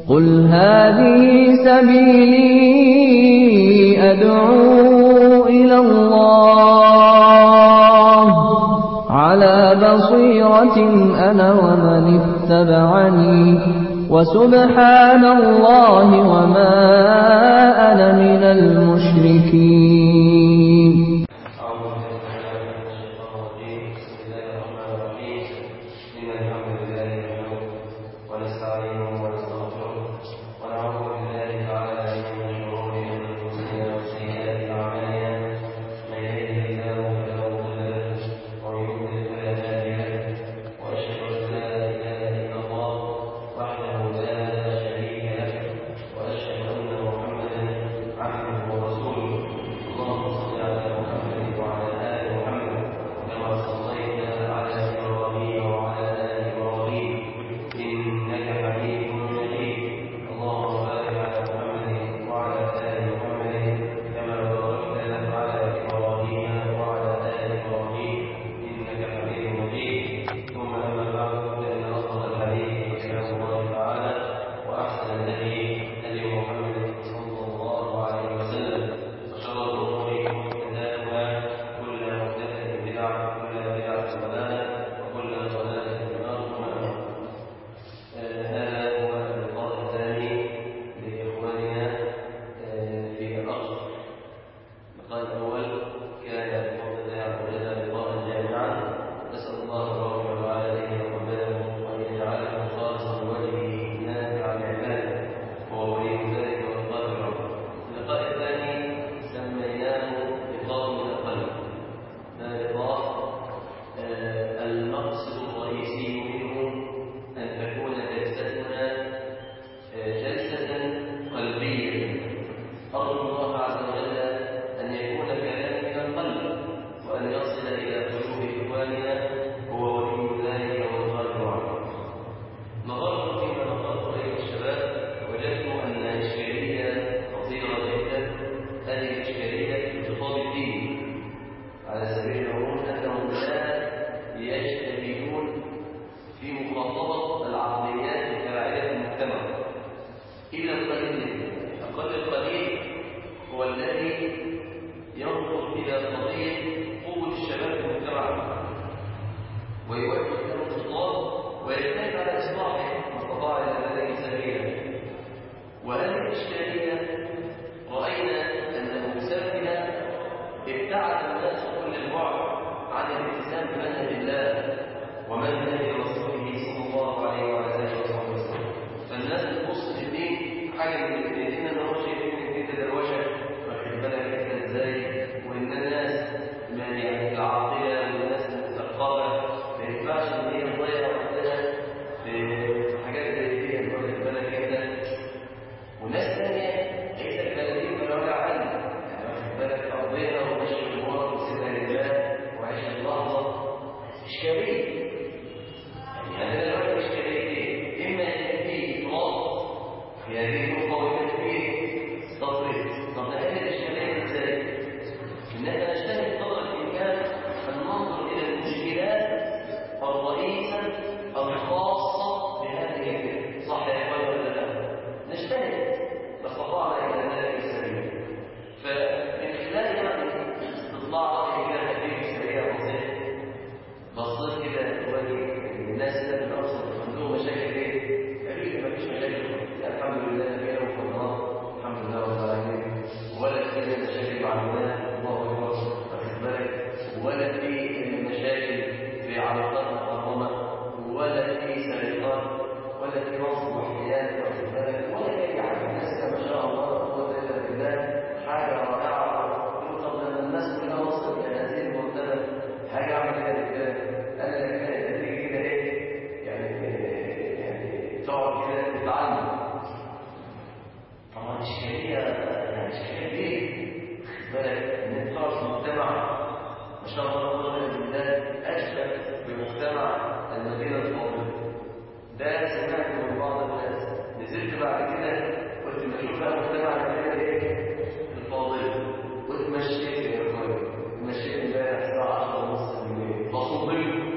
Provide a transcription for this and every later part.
قل هذه سبيلي أدعو إلى الله على بصيرة أنا ومن اتبعني وسبحان الله وما أنا من المشركين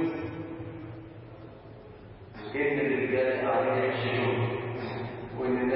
ان الرجال قاعدين يحشرون وان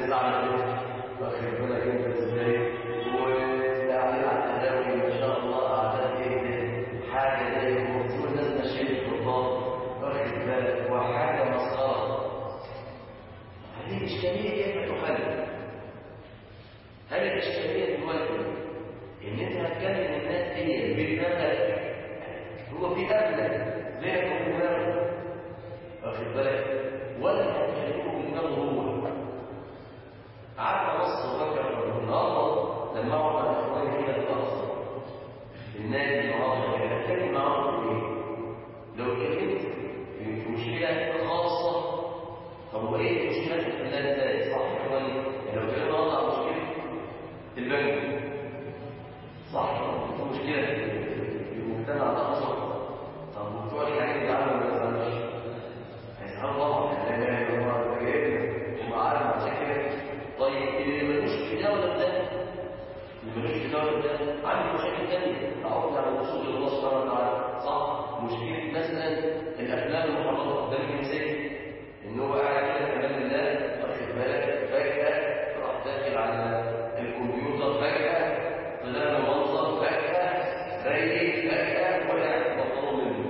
الاشكاليه كيف تحل هل الاشكاليه دلوقتي ان انت هتكلم الناس دي بدماغك هو في قبلك زي ما دماغك واخد بالك ولا هتكلمه بدماغه هو قعدت نص وفكر النهارده لما اقعد مع اخواني كده الاقصى النادي النهارده كده اتكلم معاهم في ايه؟ لو اتكلمت في مشكله خاصه طب هو ايه المشكله في الحلال ازاي؟ صح يا اخواني؟ يعني لو اتكلمنا النهارده عن مشكله البنك صح في مشكله في المجتمع ده اصلا طب بتوع الحاجات دي عملوا ما يزعلوش هيزعلوا طبعا لا اله الا الله ده جايبنا ومعانا عشان كده طيب اللي ملوش في ده ولا ده اللي ملوش في ده ولا ده عنده مشاكل تانية تعود على الوصول الى الله سبحانه وتعالى صح مشكله مثلا الافلام المحرمه ده من مثال ان هو قاعد كده كلام الله واخد بالك فجاه راح داخل على الكمبيوتر فجاه طلع له منظر فجاه رايق فجاه ولا مطلوب منه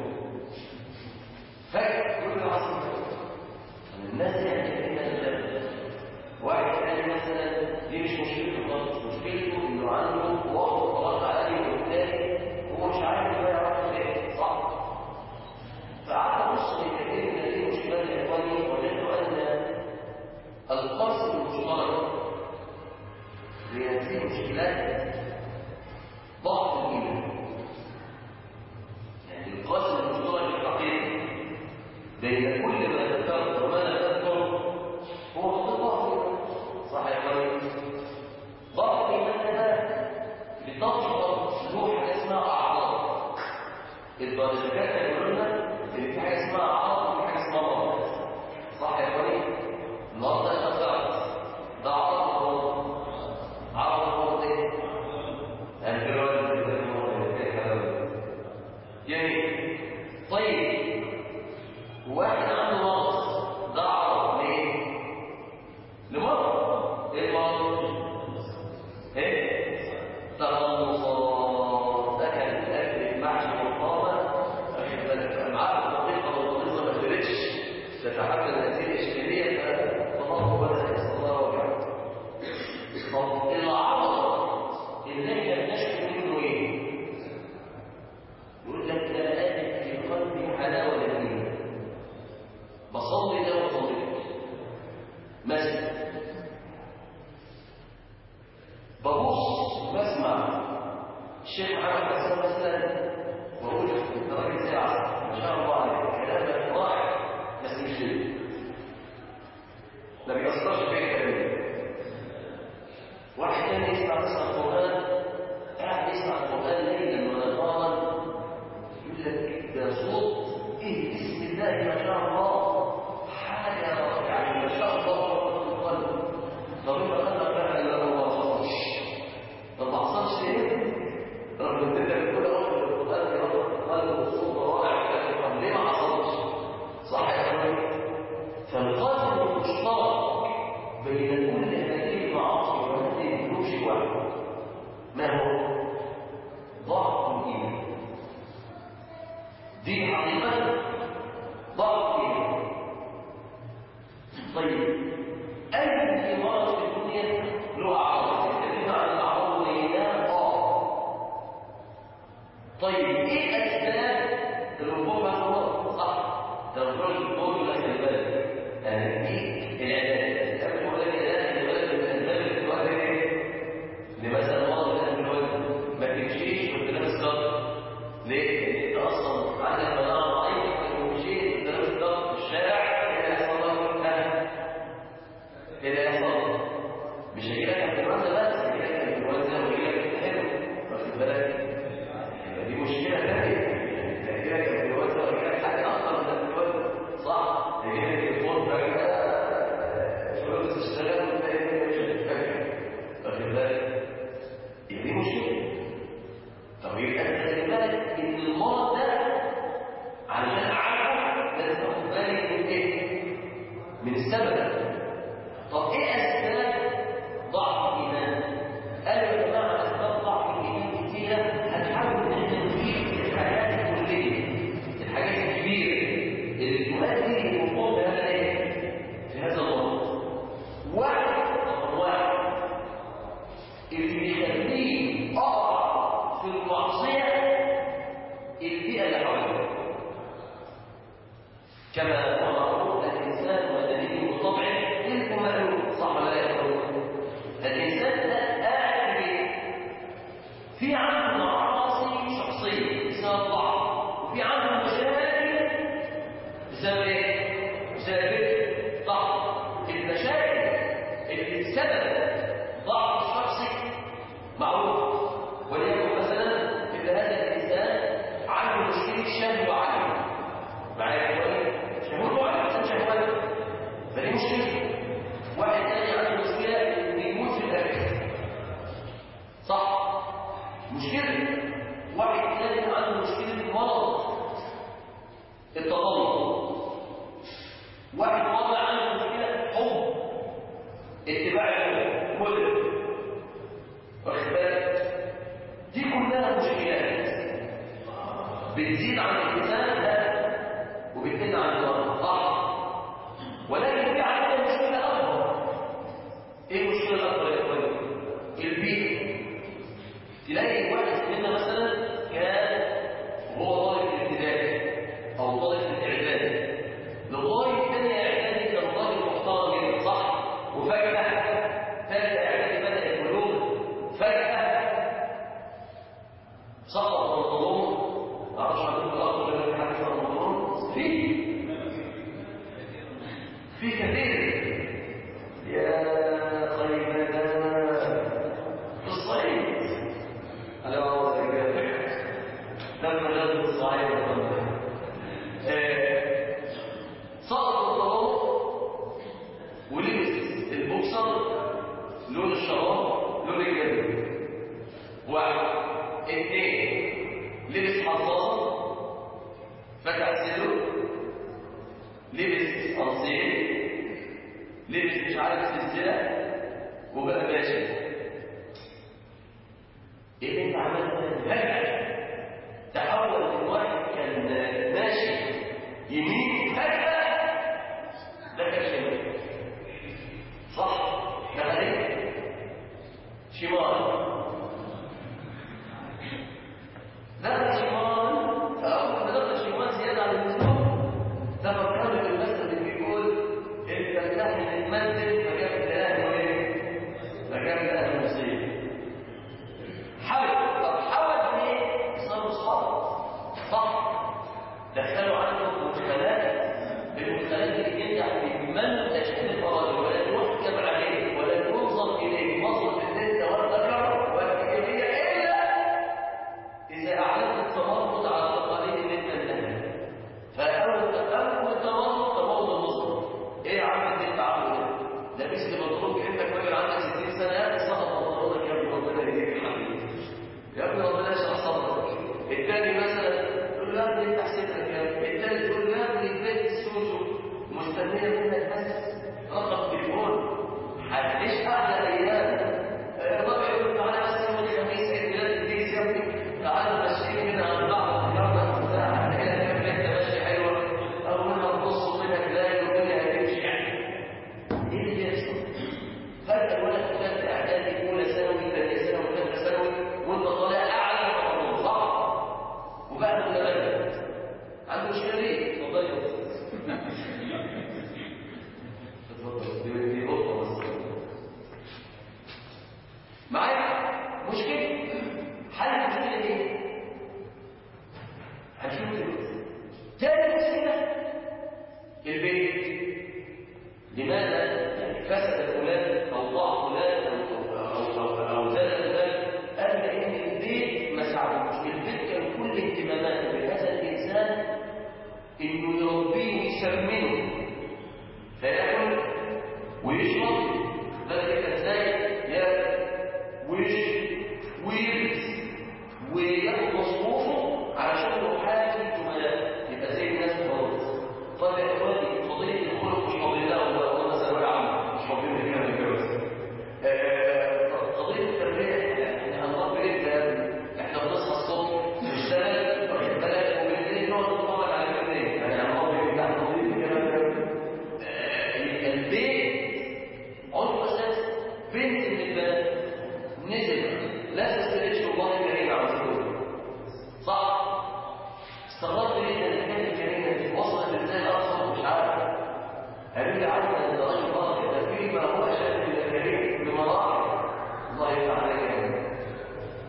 فجاه كل ده حصل الناس يعني الناس واحد ثاني مثلا دي مش مشكلته خالص مشكلته انه عنده وقت خلاص عليه وبالتالي هو مش عارف بقى يعرف ايه صح فقعدت ابص لكثير من هذه المشكلات يا اخواني وجدت ان القاسم المشترك لهذه المشكلات ضعف الايمان يعني القاسم المشترك الحقيقي بين كل ما ذكرت وما لا تذكر هو ضعف الايمان صح يا اخواني ضعف الايمان ده بتظهر له حاجه اسمها اعراض الدكاتره يقولوا لنا ان في حاجه اسمها اعراض وفي حاجه اسمها مرض صح يا اخواني المرض ده شخص ده عرض مرض عرض مرض ايه انفلونزا يعني طيب واحد عنده مرض ده عرض ليه لمرض ايه المرض ايه تخلصات اكل الاكل المحشي والطابه واخد بالك معاه الطريقه والطريقه ما قدرتش تتحمل هذه الاشكاليه فالله بدا يحصل الله وجعه طب العرض اللي احنا بنشكو منه ايه؟ يقول لك لا اجد في قلبي حلاوه للدين بصلي ده وصليت مثلا ببص وبسمع الشيخ محمد حسن مثلا واقول انت راجل زي العسل ما شاء الله عليك كلامك رائع بس مش ليه ما بيأثرش فيا كلامي واحد تاني يسمع مثلا القرآن قاعد يسمع القرآن ليلا ونهارا يقول لك ده صوت ايه بسم الله ما شاء الله حاجة يعني ما شاء الله ربط القلب طب انت قلبك بقى الا هو ما حصلش طب ما حصلش ليه؟ رغم ان انت بتقول اهو القرآن يربط القلب والصوت رائع طب ليه ما حصلش؟ صح يا اخواني؟ فالقاسم المشترك بين كل هذه المعاصي وهذه الذنوب شيء واحد ما هو؟ ضعف الايمان دي حقيقة ضعف الايمان طيب اي مرض في الدنيا له اعراض اتكلمنا عن الاعراض وليناها اه طيب ايه اسباب الوقوع مع المرض صح تنظر الدكتور ولا خلي بالك انا دي العلاج قبل ما اقول لك العلاج الولد من الاسباب اللي بتؤدي ايه لمثلا مرض القلب الولد ما تمشيش وانت لابس ضغط ليه؟ لان انت اصلا عندك مناعه ضعيفه لو مشيت وانت لابس ضغط في الشارع ايه اللي هيحصل لك؟ ايه اللي هيحصل؟ مش هيجي لك انفلونزا بس هيجي لك انفلونزا ويجي لك التهاب واخد بالك؟ دي مشكله ثانيه هيجي لك انفلونزا ويجي لك حاجه اكتر من الانفلونزا صح؟ هيجي لك التليفون فجاه شغل تشتغل وتلاقي مش فجاه واخد بالك؟ دي مشكله طب يبقى انت خلي بالك ان المرض ده علشان اعرفه لازم اخد بالي من ايه؟ من السبب طب ايه اسباب ضعف الايمان؟ اللي بيخليه اقع في المعصيه البيئه اللي حواليه كما هو معروف الانسان ودليل بطبعه تلك مألوف صح ولا لا يا اخوان الانسان ده قاعد في عنده معاصي شخصيه بسبب ضعف وفي عنده مشاكل بسبب ايه؟ بسبب ضعف المشاكل اللي بسبب ضعف الشخصي معروف وليكن مثلا ان هذا الانسان عنده مشكله شهوه عاليه معايا كويس شهوته عاليه انسان شهوته فدي مشكله واحد تاني عنده مشكله انه بيموت في الاكل صح مشكله واحد تاني عنده مشكله مرض التطلع واحد وضع عنده مشكله حب اتباع الهوى ملك واخد بالك دي كلها مشكلات بتزيد عن الانسان لا وبتقل عن المرض صح ولكن في عندنا مشكله اكبر ايه المشكله الاكبر يا اخواني البيئه تلاقي واحد منا مثلا كان هو طالب الابتدائي او طالب الاعدادي لغايه ثانيه اعدادي كان راجل محترم جدا صح وفجاه ثالثه اعدادي بدا البلوغ فجاه سقط بنطلون معرفش هتقول الاخر ولا حاجه اسمها بنطلون في في كثير يا خيبتنا في الصعيد انا بعوض الرجال لما جاءت الصعيد سقط الطلاق ولبس البوكسر لون الشراب لون الجلد واحد اثنين لبس حصان فتح صدره لبس قصير لبس مش عارف سلسله وبقى ماشي ايه اللي انت عملته ده فجاه تحول من واحد كان ماشي يمين فجاه دخل شمال صح دخل ايه شمال دخل شمال فاول ما دخل شمال زياده عن اللزوم تفكرت بالمثل اللي بيقول الفلاح يتمدد فجاب لاهله ايه؟ فجاب لاهله مصيبه حاول طب حاول ايه؟ صاروا اصحاب صح دخلوا عنده مدخلات المدخلات اللي ينجح في من تشكيل الفرائض ولا يحكم عليه ولا ينظر اليه نظره النت والذكر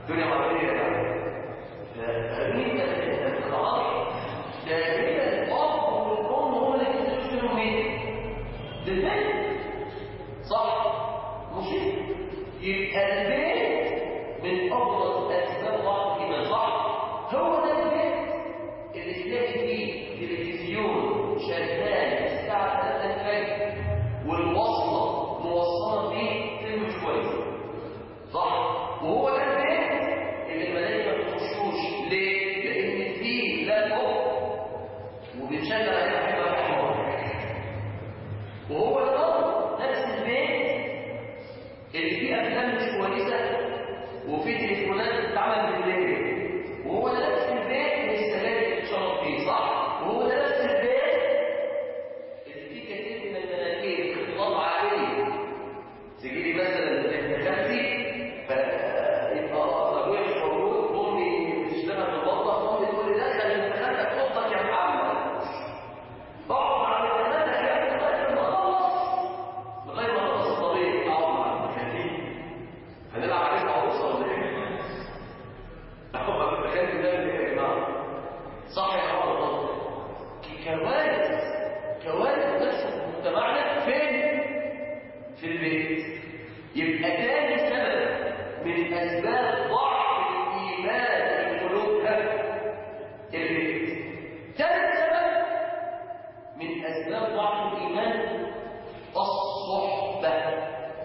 الدنيا عربيه يعني فأمين الخلاص تقريبا الأب والأم هم اللي بيكتشفوا مين؟ البيت صح؟ مصيبة يبقى البيت من أبرز أسباب ضعف الإيمان صح؟ هو ده البيت اللي تلاقي فيه تلفزيون شغال الساعة 3 الفجر والوصلة موصلة فيه فيلم كويس صح؟ وهو ده البيت اللي الملائكة ما بتخشوش ليه؟ لأن فيه لا أب وبتشغل عليه حاجة حمار وهو الأرض نفس البيت اللي فيه أفلام مش كويسة وفيه تليفونات بتتعمل بالليل وهو ده نفس البيت اللي السلام بتشرب فيه صح؟ وهو ده نفس البيت اللي فيه كثير من المناكير اختلاط عائلي تجي لي مثلا ابن خالتي فيبقى ابويا مش موجود امي بتشتغل في المطبخ امي تقول لي دخل ابن خالتك اوضتك يا محمد اقعد مع ابن خالتك يا ابني لغايه ما اخلص لغايه ما اخلص الطريق اقعد مع ابن خالتي هنلعب عليه عروسه ولا ايه؟ اقعد ابن خالتي ده اللي يا جماعه صح يا عمر كوارث كوارث بتحصل في مجتمعنا فين؟ في البيت يبقى تاني سبب من اسباب ضعف الايمان في قلوبها البيت ثالث سبب من اسباب ضعف الايمان الصحبه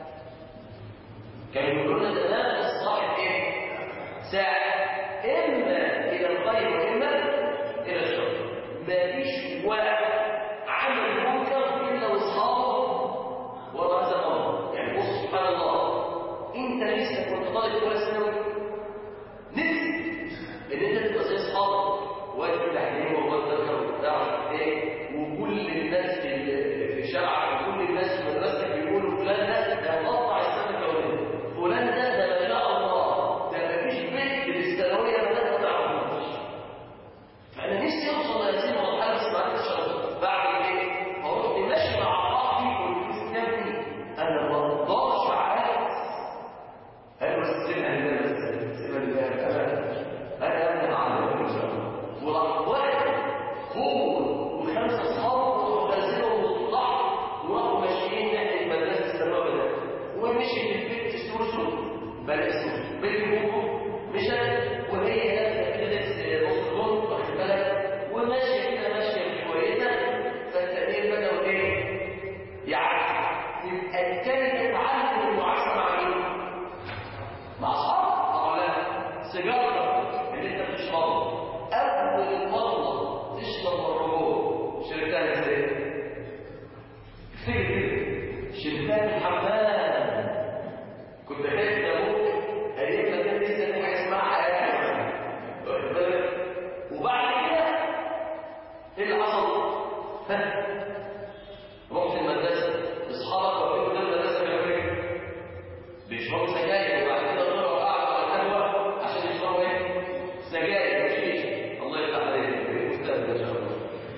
كانوا يقولون لنا زمان الصاحب ايه ساعه اما الى الخير واما الى الشر مفيش واحد عمل منكر الا واصحابه وراء هذا الامر يعني بص سبحان الله انت لسه كنت طالب اولى ثانوي نفسي ان انت تبقى زي اصحابك وقت تحليل ووقت ذكر وبتاع ايه وكل الناس في في شارعك وكل الناس في مدرستك بيقولوا فلان ده ده مقطع السمكه ولا فلان ده ده ما شاء الله ده مفيش بنت في الثانويه ما ما تعرفوش فانا نفسي اوصل لهذه المرحله بس ما عرفتش أوصل. بعد ايه؟ فرحت ماشي مع بعضي وقلت يا ابني انا ما اقدرش عايز ايوه بس سيبها لله بس سيبها لله انا انا انا عامل ان شاء الله وراح واحد هو وخمسه اصحابه وراحوا نازلين وطلعوا وراحوا ماشيين ناحيه مدرسه الثانويه بدات ومشي في البيت سوسو بلاش سوسو بيت بوكو مشى وهي لابسه كده نص لون واخد بالك وماشيه كده ماشيه كويسه فالتانيين بداوا ايه؟ يعني يبقى التاني يتعلم المعاشره مع مين؟ مع اصحابك طبعا لا سيجاره اللي انت بتشربها اول مره تشرب الرجول شربتها ازاي؟ افتكر كده شربتها في الحمام كنت خايف يا ابوك ايام ما كان لسه في حاجه اسمها حياه واخد بالك وبعد كده ايه اللي حصل؟ ها رحت المدرسه اصحابك واقفين قدام المدرسه بيعملوا ايه؟ بيشربوا سجاير وبعد كده طلعوا قعدوا على القهوه عشان يشربوا ايه؟ سجاير وشيشه الله يفتح عليك مستقبل ان شاء الله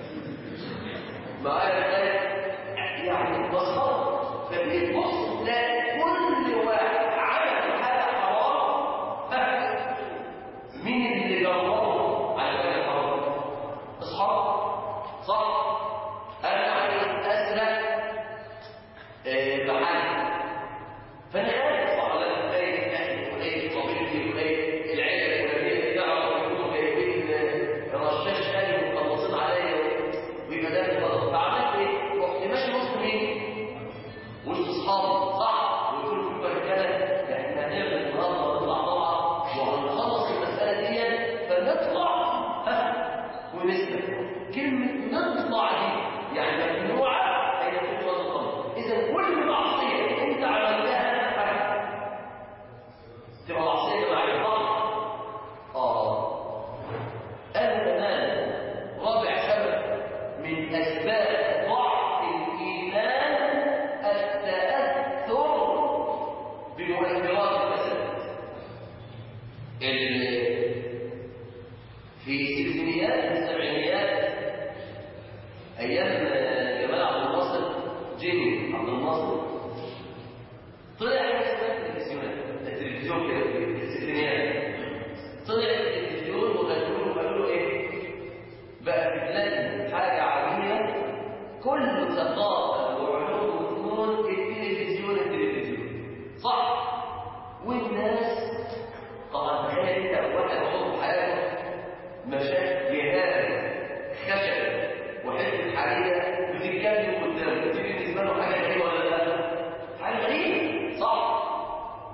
معايا الآية يعني بسيطة فبقيت بص تلاقي كل واحد عمل حاجة حرام ها، مين اللي جربه على حاجة حرام؟ أصحاب صح؟ أنا عايز أسرق آه، محل فانا خايف صح ولا لا خايف اهلي وخايف صديقتي وخايف العيله الفلانيه تعرف يكونوا جايبين رشاش اهلي ومخلصين عليا ويبقى ده غلط فعملت ايه؟ رحت ماشي وسط مين؟ وسط اصحابي صح وقلت لهم في رجاله احنا هنعمل النهارده نطلع طلعه وهنخلص المساله دي فنطلع ها ونسلم كلمه نطلع دي يعني ممنوعه هي في وسط الامر اذا كل معصيه انت عملتها تبقى معصيه مع البعض اه انا كمان رابع سبب من اسباب ضعف الايمان التاثر بمؤثرات الفساد ال- في ستينيات السبعينيات ايام جمال عبد الناصر جيمي عبد الناصر طلع حاجه اسمها التلفزيونات التلفزيون كده في الستينيات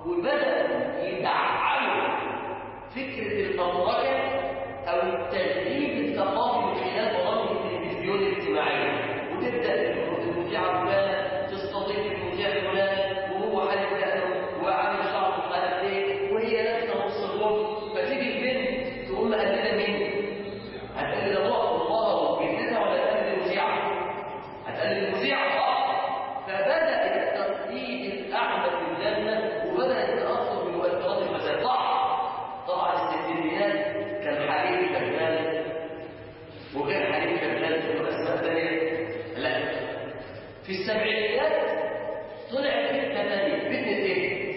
وبدأوا يدعموا فكرة البرمجة أو التغيير الثقافي من خلال برامج التلفزيون الاجتماعية وتبدأ المذيعة فلانة تستضيف المذيع فلان وهو حالة دقنه وعامل شعره مش عارف ايه وهي لابسة نص الوقت فتيجي البنت تقوم مقلدة مين؟ هتقلد ابوها والله بيدتها ولا تقلد المذيعة؟ هتقلد المذيعة اه فبدأ التقليد الأعمى في الجنة وبدأ التأثر بمؤثرات المزاج صح طبعا الستينيات كان حليم شغال وغير حليم شغال في أسماء ثانية لا في السبعينيات طلع فتنة ثانية فتنة ايه؟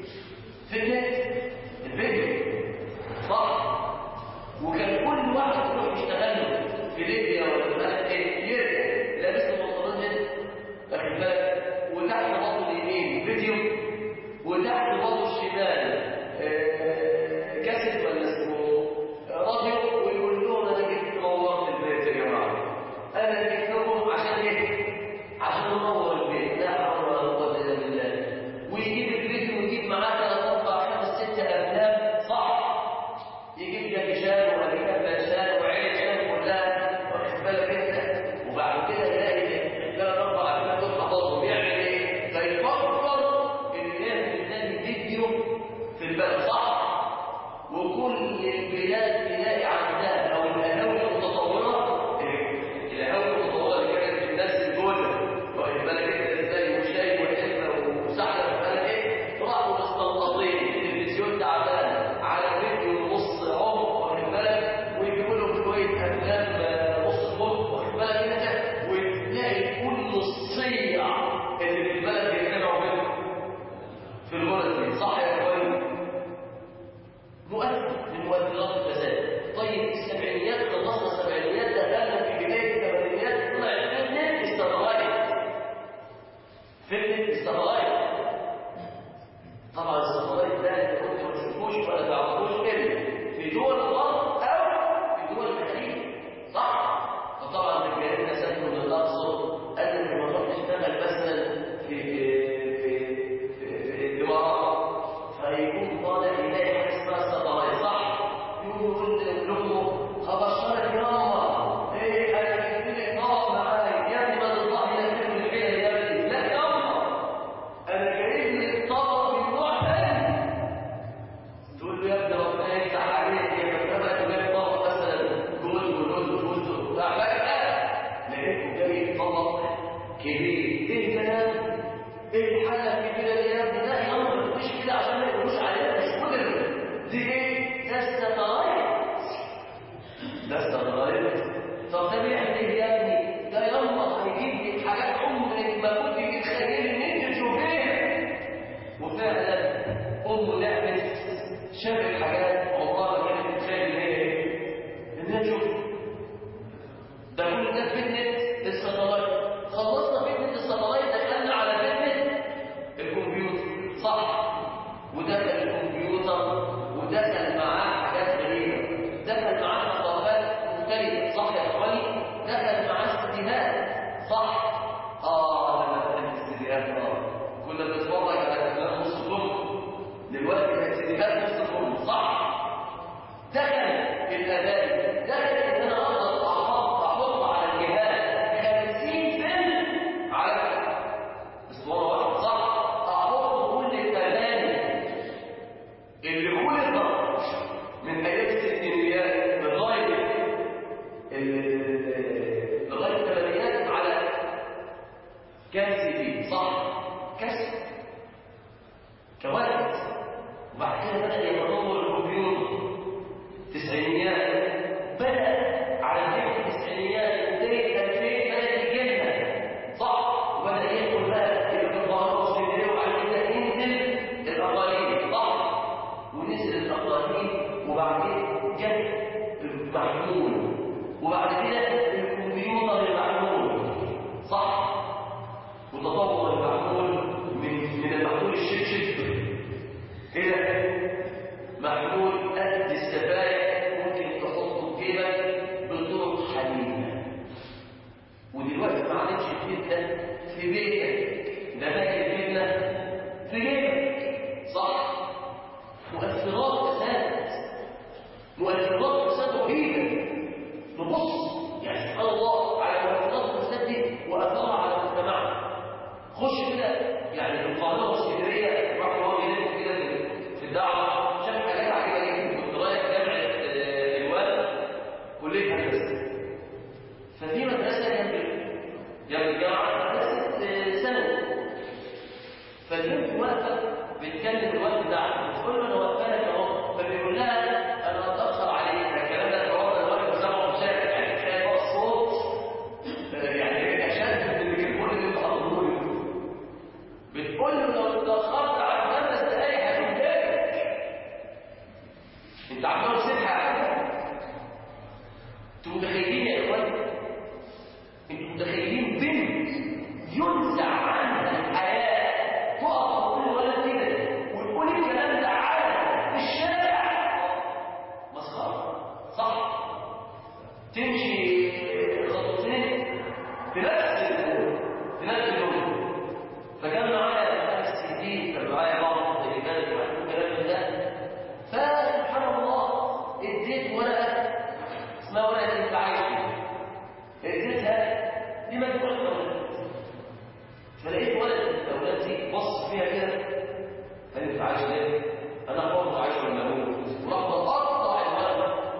فتنة الفيديو صح وكان كل واحد يروح يشتغل له في ليبيا ولا في بلد ايه يرجع لابس له بنطلون واخد بالك وتحت بطن اليمين فيديو وتحت بطن الشمال آه، كاسيت ولا اسمه راديو ويقول لهم انا جيت نورت البيت يا جماعه انا جيت لكم عشان ايه؟ عشان ننور البيت لا حول ولا قوه الا بالله ويجيب الفيديو ويجيب معاه ثلاث اربع خمس ست افلام صح يجيب جاكي شان وامريكان باشان وعين شان كلها واخد بالك انت وبعد كده يلاقي ثلاث اربع افلام دول حفظهم يعمل ايه؟ فيفكر ان يعمل تاني فيديو في البلد صح وكل البلاد تلاقي عندها او القهاوي المتطوره القهاوي المتطوره اللي كانت في الناس الجوله واخد بالك انت ازاي وشاي وحلبه وسحله وبالك ايه راحوا مستنقطين التلفزيون تعبان على فيديو نص عمر واخد بالك ويجيبوا لهم شويه افلام آه، نص المخ واخد بالك انت وتلاقي كل الصيع اللي في البلد بيتابعوا منه في الغرز دي صح يا اخواني مؤثر من مؤثرات الفساد طيب السبعينيات خلصنا السبعينيات دخلنا في بدايه الثمانينات طلع فتنه استغرايت فتنه استغرايت طبعا استغرايت ده انت كنت ما تشوفوش ولا تعرفوش الا في دول الغرب او في دول الخليج صح فطبعا رجالنا سافروا للاقصر قال ان الموضوع تشتغل مثلا في في في في, في الامارات فيكون طالع يلاقي حاجه اسمها السطرات صح يقول لامه ابشرك يا امه ايه انا جبت لك طاقه معايا يا ابني ما تطلع لي كلمه الحيله يا ابني لا يا امه انا جايب لك طاقه من نوع ثاني تقول له يا ابني ربنا يفتح عليك يا مكتبك تجيب طبق مثلا جوز ولوز وفوز وبتاع فجأة لقيته جاي طبق كبير ايه الكلام؟ ايه الحالة الكبيرة دي يا ابني؟ لا يا عم مش كده عشان ما يقولوش علينا مش مجرم دي ايه؟ ده السترايت ده السترايت طب ده بيعمل ايه يا ابني؟ ده يلا هيجيب لك حاجات عمرك ما كنت تتخيلي ان انت تشوفيها وفعلا امه لعبت شافت حاجات عمرها ما كانت تتخيل ان هي ايه؟ ان هي تشوف ده كل ده فتنه الساتلايت خلصنا فتنه الساتلايت دخلنا على فتنه الكمبيوتر صح ودخل الكمبيوتر ودخل معاه حاجات غريبه دخل معاه خطابات مختلفه صح يا اخواني دخل معاه استديهات صح اه انا بحب الاستديهات اه كنا بنتفرج على افلام نص كم دلوقتي الاستديهات نص كم صح دخل الاداء دخل ان انا اقدر احط احط على الجهاز 50 فيلم على اسطوانه واحده صح احط كل الاغاني اللي خلقت من ايام الستينيات لغايه ال- لغايه الثمانينات على كام سي دي صح كسر كوارث وبعد كده بدا يتطور الكمبيوتر تسعينيات بدا على فكره التسعينيات بدايه 2000 بدا يجيلها صح وبدا يدخل بقى الكبار والسنين وبعد كده ينزل الاقاليم صح ونزل الاقاليم وبعدين جت المحمول وبعد كده الكمبيوتر المحمول صح وتطور المحمول من من المحمول الشبشب الى البنت واقفه بتكلم الوقت ده عنه بتقول له انا واقفه لك اهو فبيقول لها انا اتاخر عليك ده الكلام ده الوضع الواحد بسبعه مشاكل يعني تخيل بقى الصوت يعني اشد من الميكروفون اللي انت حاطه له بتقول له لو اتاخرت عن خمس دقايق هتتضايق انت عمال تسيبها على انتوا متخيلين يا اخوان انتوا متخيلين بنت ينزع عنها الحياه تقف تقول ولد كده وتقول الكلام ده على الشارع مسخره صح تمشي خطوتين في نفس في نفس اليوم فكان معايا خمس سنين كان معايا بعض الكلمات والكلام من ده فسبحان الله اديت ورقه اسمها ورقه التعايش اديتها لمجموعه اولاد فلقيت ولد من الاولاد دي بص فيها كده قال انت عايش ليه؟ انا برضه عايش ولا اموت وراح مقطع الورقه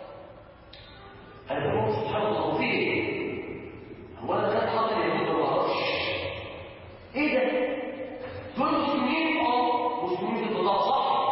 انا بقول سبحان الله في ايه؟ هو انا كان حاطط اليمين ما اعرفش ايه ده؟ دول مسلمين اه مسلمين في القضاء صح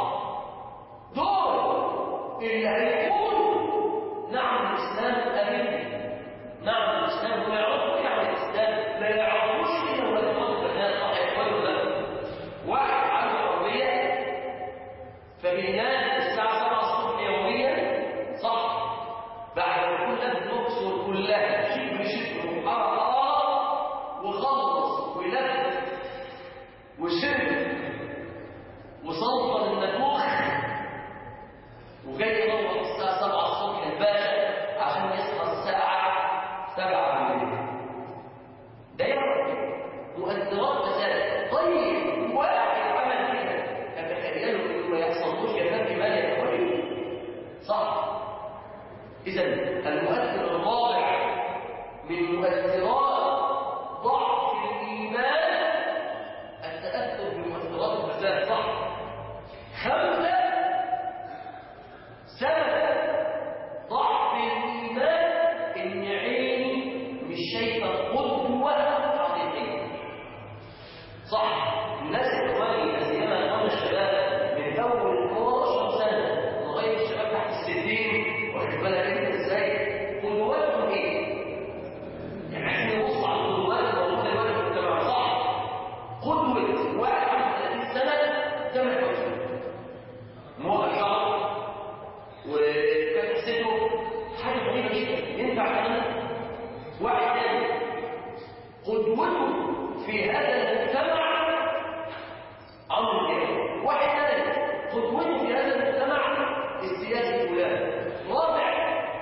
دول اللي هيقولوا نعم الاسلام امني نعم الاسلام هو يعرفوا ايه عن الاسلام لا يعرفوش الا ولا يعرفوا الناس صح يقولوا لا واحد عنده حريه فبينام الساعه 7 الصبح يوميا صح بعد ما يكون لف الاقصر كلها شبه شبه وحركات وخلص ولف وشرب وصلت النكوخ وجاي يروح الساعة 7 الصبح الباشا عشان يصحى الساعة 7 بالليل ده يعرف مؤثرات مسائل طيب واحد عمل كده اتخيلوا انه ما يحصلوش كمان في مال يا اخواني صح اذا المؤثر الرابع من مؤثرات ضعف الايمان التاثر بمؤثرات الفساد صح خمسه سبب ضعف الايمان ان عيني مش شايفه قدوه حقيقيه صح الناس اخواني لا سيما اخوان الشباب من اول 12 سنه لغايه الشباب تحت الستين واخد بالك انت ازاي قدواتهم ايه؟ يعني عايزين نبص على القدوات الموجوده دلوقتي في المجتمع صح قدوه واحد عنده 30 سنه سامع وجهه موقف شعره وكان حسيته حاجه غريبه جدا ينفع كمان واحد تاني قدوته في هذا المجتمع عمرو دياب واحد ثالث قدوته في هذا المجتمع السياسي الفلاني رابع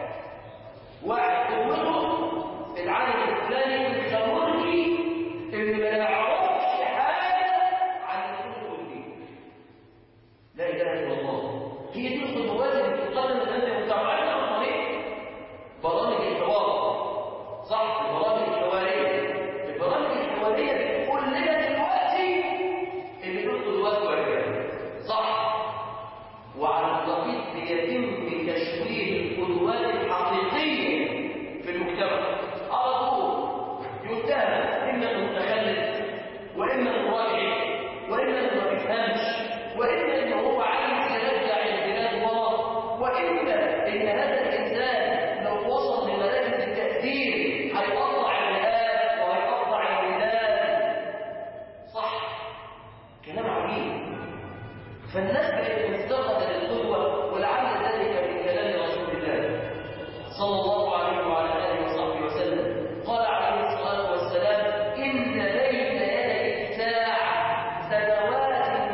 واحد قدوته العالم الفلاني الخمرجي اللي ما يعرفش حاجه عن الكتب والدين لا اله الا الله هي دي الخطوات اللي بتقدم لنا المجتمعات عن طريق برامج الحوار صح البرامج الحواريه البرامج الحواريه بتقول لنا دلوقتي اللي دول قدوات ورجال صح وعلى النقيض بيتم تشويه القدوات الحقيقيه في المجتمع على طول يتهم اما انه متخلف واما انه راجع واما انه ما بيفهمش واما انه هو عايز يرجع البلاد ورا واما ان هذا الانسان لو وصل لمراكز التاثير هيقطع الرئاب وهيقطع البلاد صح كلام عجيب فالناس بقت مفتقده للقدوه ولعل ذلك من كلام رسول الله صلى الله عليه وعلى اله وصحبه وسلم قال عليه الصلاه والسلام ان بين يدي الساعه سنوات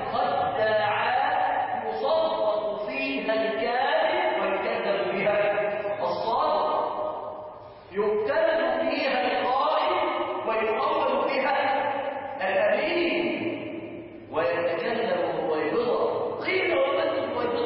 خداعات يصدق فيها الكاذب ويكذب بها الصادق يبتلى فيها القائل ويقوم بها الامين ويتكلم الرويبضه قيل ومن الرويبضه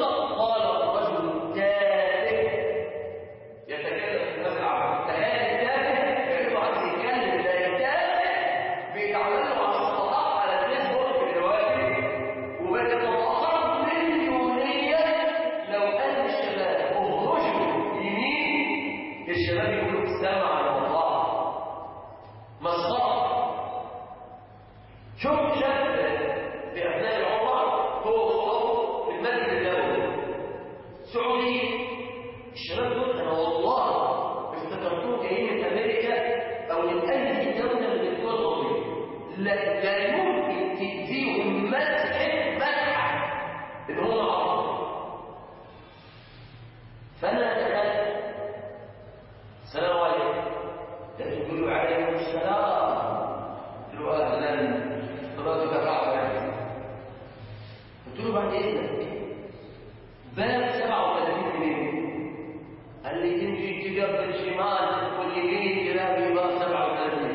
بعد اذنك باب 37 جنيه قال لي تمشي تجرب الشمال واللي جاي كده بيبقى 37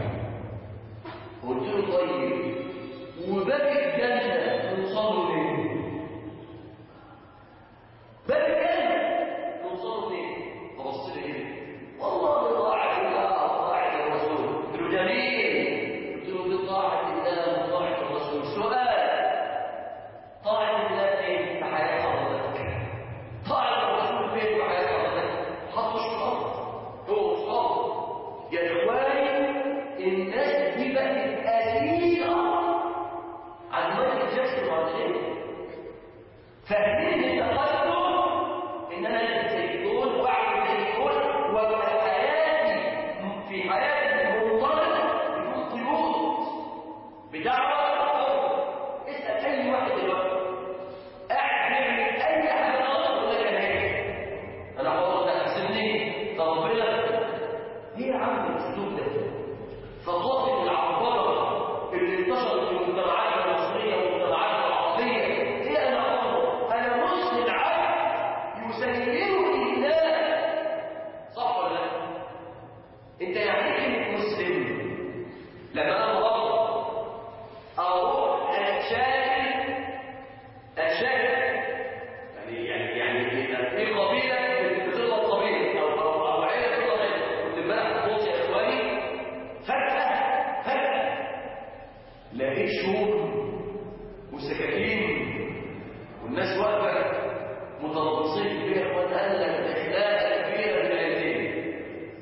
قلت له طيب وباب الجنه نوصله ليه؟ باب الجنه نوصله ليه؟ فبص لي كده والله بطاعه الله وطاعه الرسول قلت له جميل قلت له بطاعه الله وطاعه الرسول سؤال طاعه الله فين في حياه حضرتك؟ طاعه الرسول فين في حياه حضرتك؟ حطوا شرط هو شرط يا اخواني الناس دي بقت اسيره عن مايكل جاكسون وعن غيره فاهمين التقدم ان انا لازم زي دول واعمل زي دول وابقى حياتي في حياتي منطلق بدون قيود بدعوه الحر اسال اي واحد دلوقتي قاعد بيعمل اي حاجه غلط يقول لك انا ايه انا حر ده حاسبني طب ربنا ايه يا عم الاسلوب ده فالظاهر العباره اللي انتشرت في المجتمعات المصريه والمجتمعات العربيه هي انا حر انا مسلم عبد يسيرني الله صح ولا لا؟ انت يعني ايه كلمه مسلم؟ لما انا مغضب اروح اتشاكل اتشاكل يعني يعني يعني يبقى في قبيله بتضرب قبيله او او او عيله بتضرب عيله كنت امبارح في يا اخواني فجاه فجاه لقيت شوم وسكاكين والناس واقفه متربصين بيها يا اخوان قال لك اخلاق كبيره من العيلتين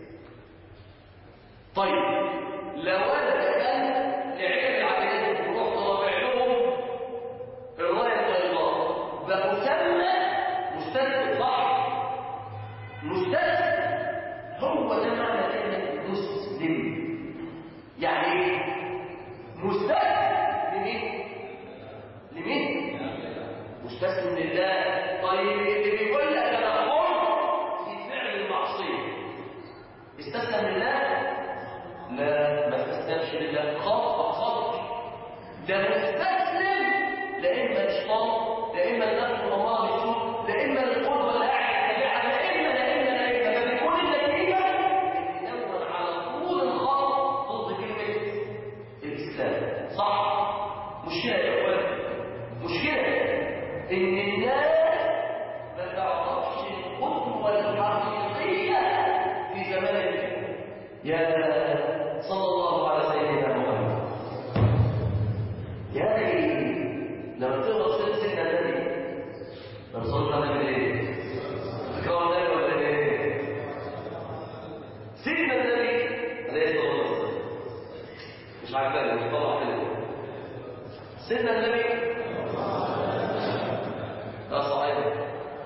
طيب لو انا دخلت لعيله العائلات ورحت رافع لهم الرايه البيضاء بسمى مستسلم صح مستسلم هو ده معنى كلمه مسلم يعني ايه مستسلم لمين لمين مستسلم لله طيب اللي بيقول لك انا حر في فعل المعصيه استسلم لله لا ما استسلمش لله خطأ خطأ ده مستسلم لا اما الشيطان لا اما النفس والله بالسوء لا اما القرب والاعلى التبعه لا اما لا اما لا اما فبتكون النتيجه ان يدور على طول الخط ضد كلمه الاسلام صح مشكله يا اخوان مشكله ان الناس ما تعرفش القدوه الحقيقيه في زمان الفتن يا صلى الله على سيدنا محمد يا اخي لما تقرا سيره سيدنا النبي لما صلى على النبي ليه؟ تكرر النبي ولا ايه؟ سيدنا النبي عليه الصلاه والسلام مش عارفه مش طبعا كده سيدنا النبي اه صحيح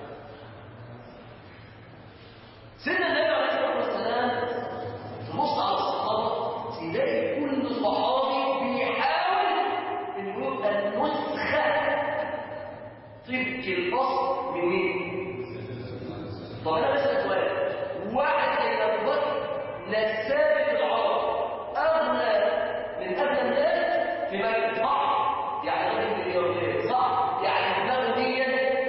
سيدنا النبي عليه الصلاه والسلام تبص على الصحابه تلاقي كل صحابي بيحاول انه يبقى النسخه طبق الاصل من مين؟ طب انا بسال سؤال واحد زي ابو بكر نسابه العرب اغنى من اغنى الناس في مكه صح؟ يعني راجل ملياردير صح؟ يعني دماغه دي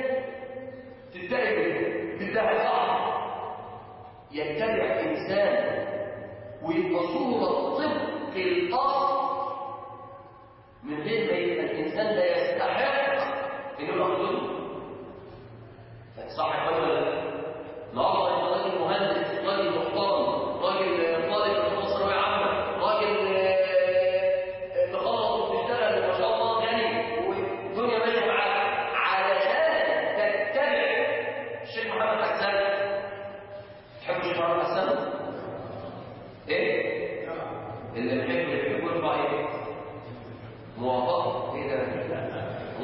تتبع بالذهب صح؟ يتبع انسان ويبقى صوره طبق الاصل من غير ما يبقى الانسان ده يستحق انه يبقى قدوه صح يا اخوان ولا لا؟ النهارده انت راجل مهندس راجل محترم راجل طالب في ثانويه عامه راجل آه، تخلص وتشتغل وما شاء الله غني والدنيا ماشيه معاك علشان تتبع الشيخ محمد حسان تحب الشيخ محمد حسان؟ ايه؟ اللي بيحب اللي بيحب يرفع ايه؟ موافقه ايه ده؟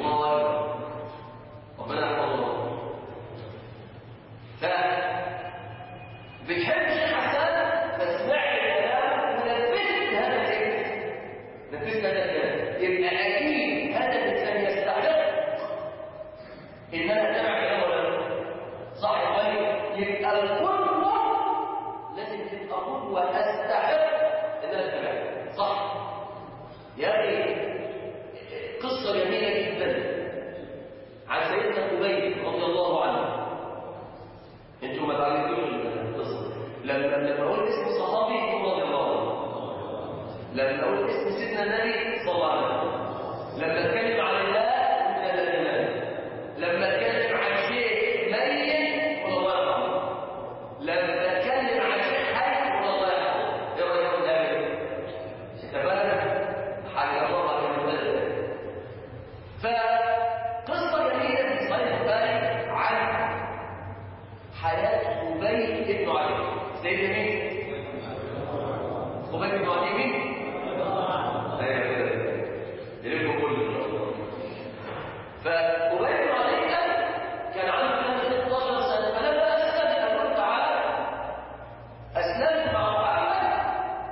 فقصة جميلة في صحيح البخاري عن حياة خبيب بن علي سيدنا مين؟ خبيب بن علي مين؟ ايوه كده يلفوا كل ان شاء الله فخبيب بن علي كان عنده 16 سنة فلما أسلم قال تعالى أسلمت مع محمد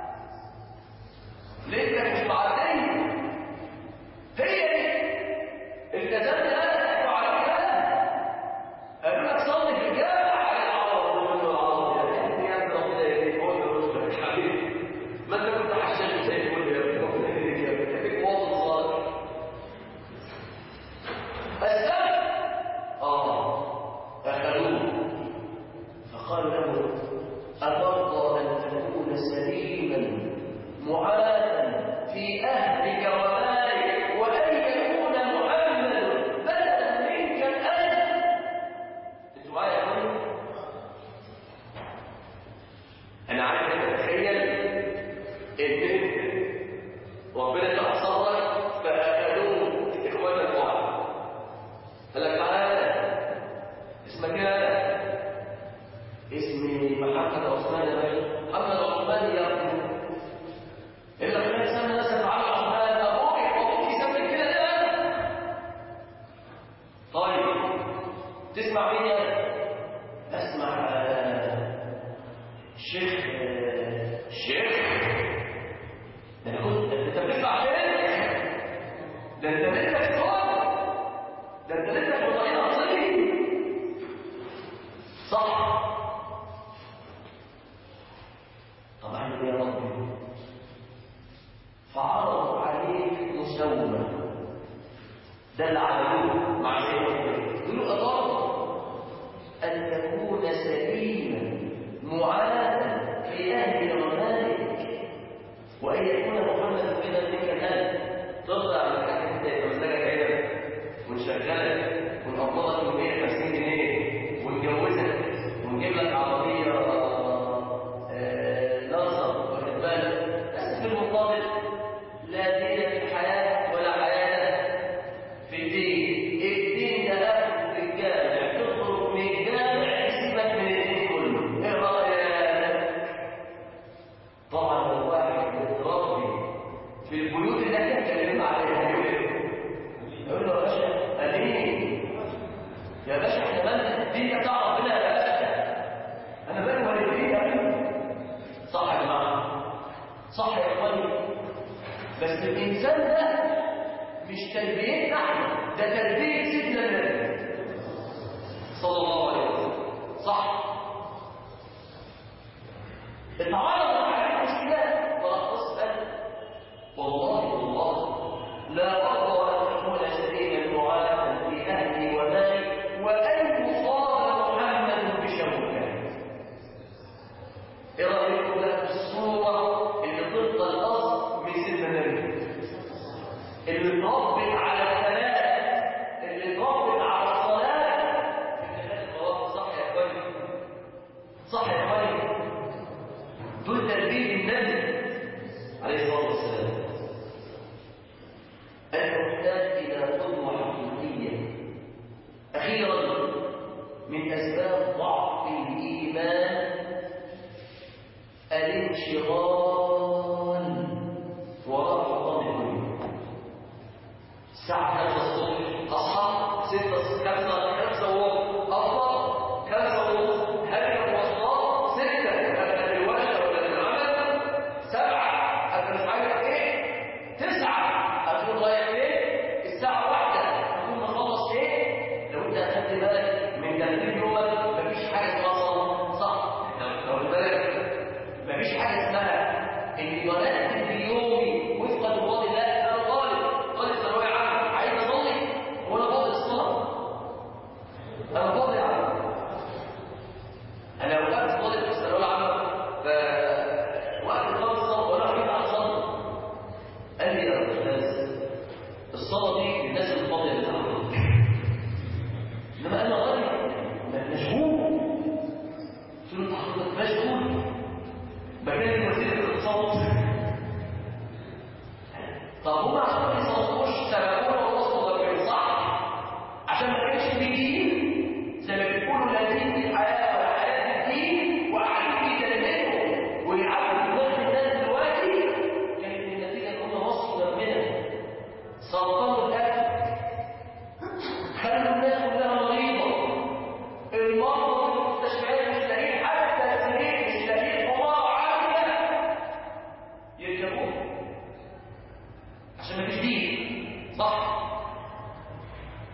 لأنك مش معدي هي دي التزمت أنا وعليها قالوا لك صلي في الجامع على العرب ومن العرب يا ابني يا ابني ربنا يهديك قول له رشدك يا حبيبي ما انت كنت حشاش زي الفل يا ابني ربنا يهديك يا ابني خليك مواطن صالح أسلمت آه أخذوه فقال له أترضى أن تكون سليما معافا في أهلك ومالك وأن يكون محمد بدلا منك الآن أنتوا معايا يا أخواني؟ أنا عايز أتخيل إن أنت ربنا تحصلك فأخذوه إخوانا الوعد قال لك تعالى اسمك ايه اسمي محمد عثمان يا باشا محمد عثمان يا ابني الا خلال سنه نسب على عثمان ابوك ابوك يسمي كده ده طيب تسمع مين يا اسمع آه، الشيخ آه، الشيخ ده انا كنت ده انت بتسمع فين ده انت منك صوت ده انت لسه في طريق اصلي صح طب اعمل ايه يا ربي فعرضوا عليك مسومه ده اللي عملوه مع سيدنا يقولوا اطاعوا ان تكون سليما معادا في اهل غمالك وان يكون محمد كده منك الان تطلع من حاجه انت مزاجك كده ونشغلك ونقبضك ب 150 جنيه ونجوزك ونجيب لك عربيه آه، نصر واخد بالك بس في المقابل لا دين في الحياه ولا حياه في الدين الدين ده اخذ في الجامع تخرج من الجامع يسيبك من الدين كله ايه رايك طبعا لو واحد متربي في البيوت اللي احنا اتكلمنا عليها يقول له يا باشا امين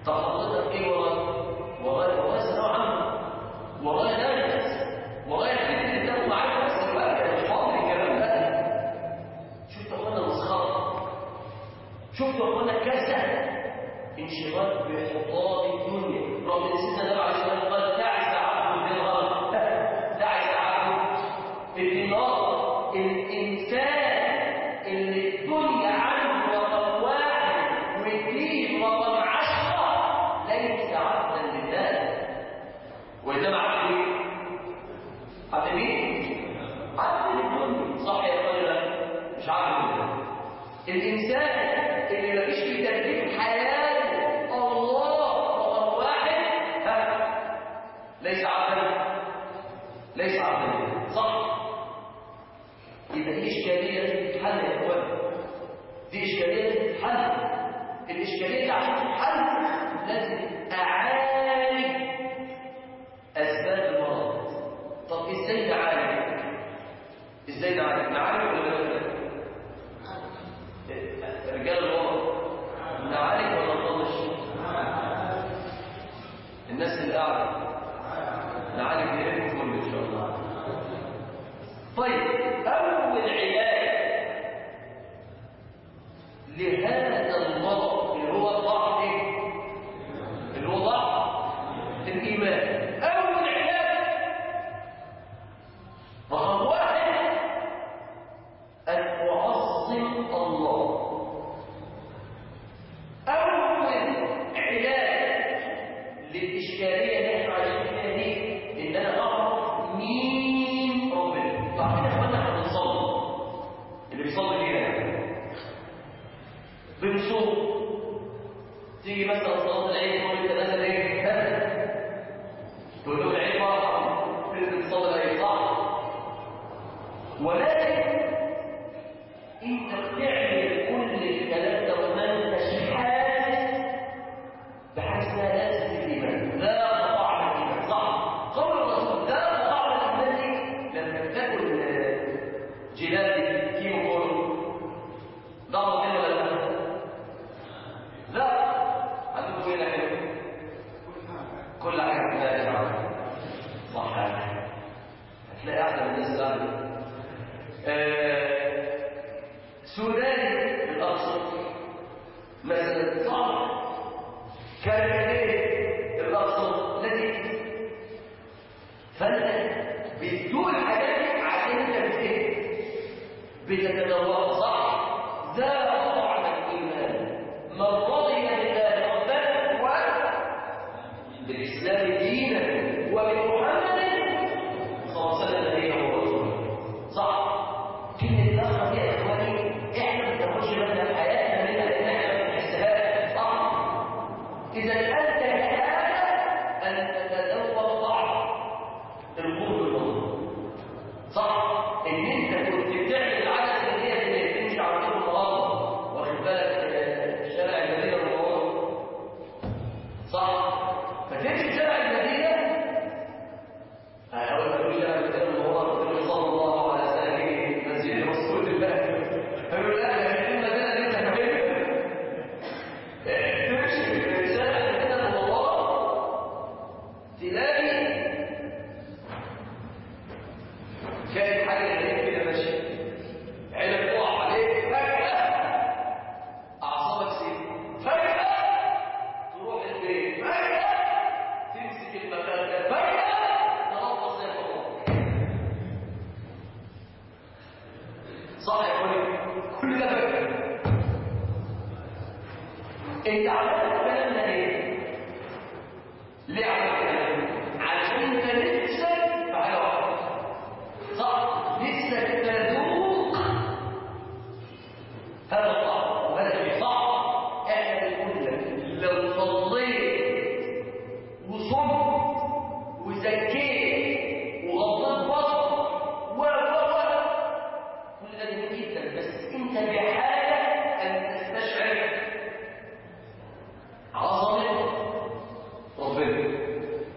طب حضرتك ايه وراك؟ وراك وراك ثانوي عام وراك درس وراك فكره ان تاخد معاك بس الوقت انا مش فاضي الكلام ده شفت يا اخوانا المسخره شفت يا اخوانا الكارثه انشغال بحطام الدنيا رغم ان سيدنا النبي عليه الصلاه والسلام قال تعس عبد بالغرب تعس عبد بالنار الانسان اللي الدنيا عنده رقم واحد والدين رقم عشره ليس عبدا لله وانما عبد مين؟ عبد مين؟ عبد للدنيا صح يا اخوانا مش عبد لله الانسان اللي مفيش في ترتيب حياته الله رقم واحد ها ليس عبدا ليس عبدا صح يبقى دي اشكاليه لازم تتحل يا اخوان دي اشكاليه لازم تتحل الاشكاليه دي عشان تتحل لازم اعالج اسباب المرض طب ازاي نعالج ازاي نعالج نعالج ولا لا رجال الوضع نعالج ولا نطنش الناس اللي قاعده نعالج بإذن كل ان شاء الله طيب اول علاج لهذا المرض اللي هو ضعف ايه اللي هو ضعف الايمان اول علاج رقم واحد ان اعظم الله أول علاج للإشكالية اللي احنا عايشين فيها دي إن أنا أعرف مين ربنا. فعشان يا إخوانا إحنا بنصلي اللي بيصلي فينا يعني بنصوم تيجي مثلا صلاة العيد تقول أنت نازل إيه؟ تقول له العيد فرحة تنزل تصلي العيد صح؟ ولكن انت بتعمل كل الكلام ده وما انتش حاسس بحاجه اسمها لازم الايمان لا قطع الايمان صح قول الرسول لا قطع الايمان دي لما بتاكل جيلاتي كيمو كولو ضغط كده ولا لا؟ لا عندكم ايه كده كل حاجه فيها يا جماعه صح هتلاقي احسن من الناس اللي آه سوداني الأقصر مثلا صعب كارمانيه الأقصر لذيذ فأنت بتدور الحاجات دي عشان أنت بتهد بتتدور صح ذا طعم الإيمان من رضي بالله ربنا و بالإسلام دينا وبمحمد صلى الله عليه وسلم نبيا ورسولا صح كلمة الآخر دي يا إخواني إحنا ما بناخدش بالنا في حياتنا منها لأن إحنا ما بنحسهاش صح إذا أنت كهذا أن تتذوق طعم القرب المضمون صح إن أنت كنت بتعمل العادة اللي هي اللي بتمشي على طول الأرض واخد بالك آه، شارع المدينة المنورة صح فتمشي شارع المدينة أول ما تقول شارع المدينة المنورة تقول صلى الله على سيدنا مسجد رسول الله فيقول لا ده المدينة اللي أنت فاهمها تمشي في شارع المدينة المنورة تلاقي كانت حاجة غريبة كده ماشية عينك تقع عليك فجأة أعصابك سيب فجأة تروح البيت فجأة تمسك المكان ده فجأة تغطس زي الله صح يا اخواني كل ده فجأة انت عملت الكلام ده ليه؟ ليه عملت الكلام ده؟ عشان انت نفسك في حاجة واحدة صح نفسك تذوق هذا الطعم وهذا الشيء صح احنا بنقول لك لو صليت وصمت وزكيت وغضيت بصر و و و كل ده جميل جدا بس انت بحاجه ان تستشعر عظمه ربنا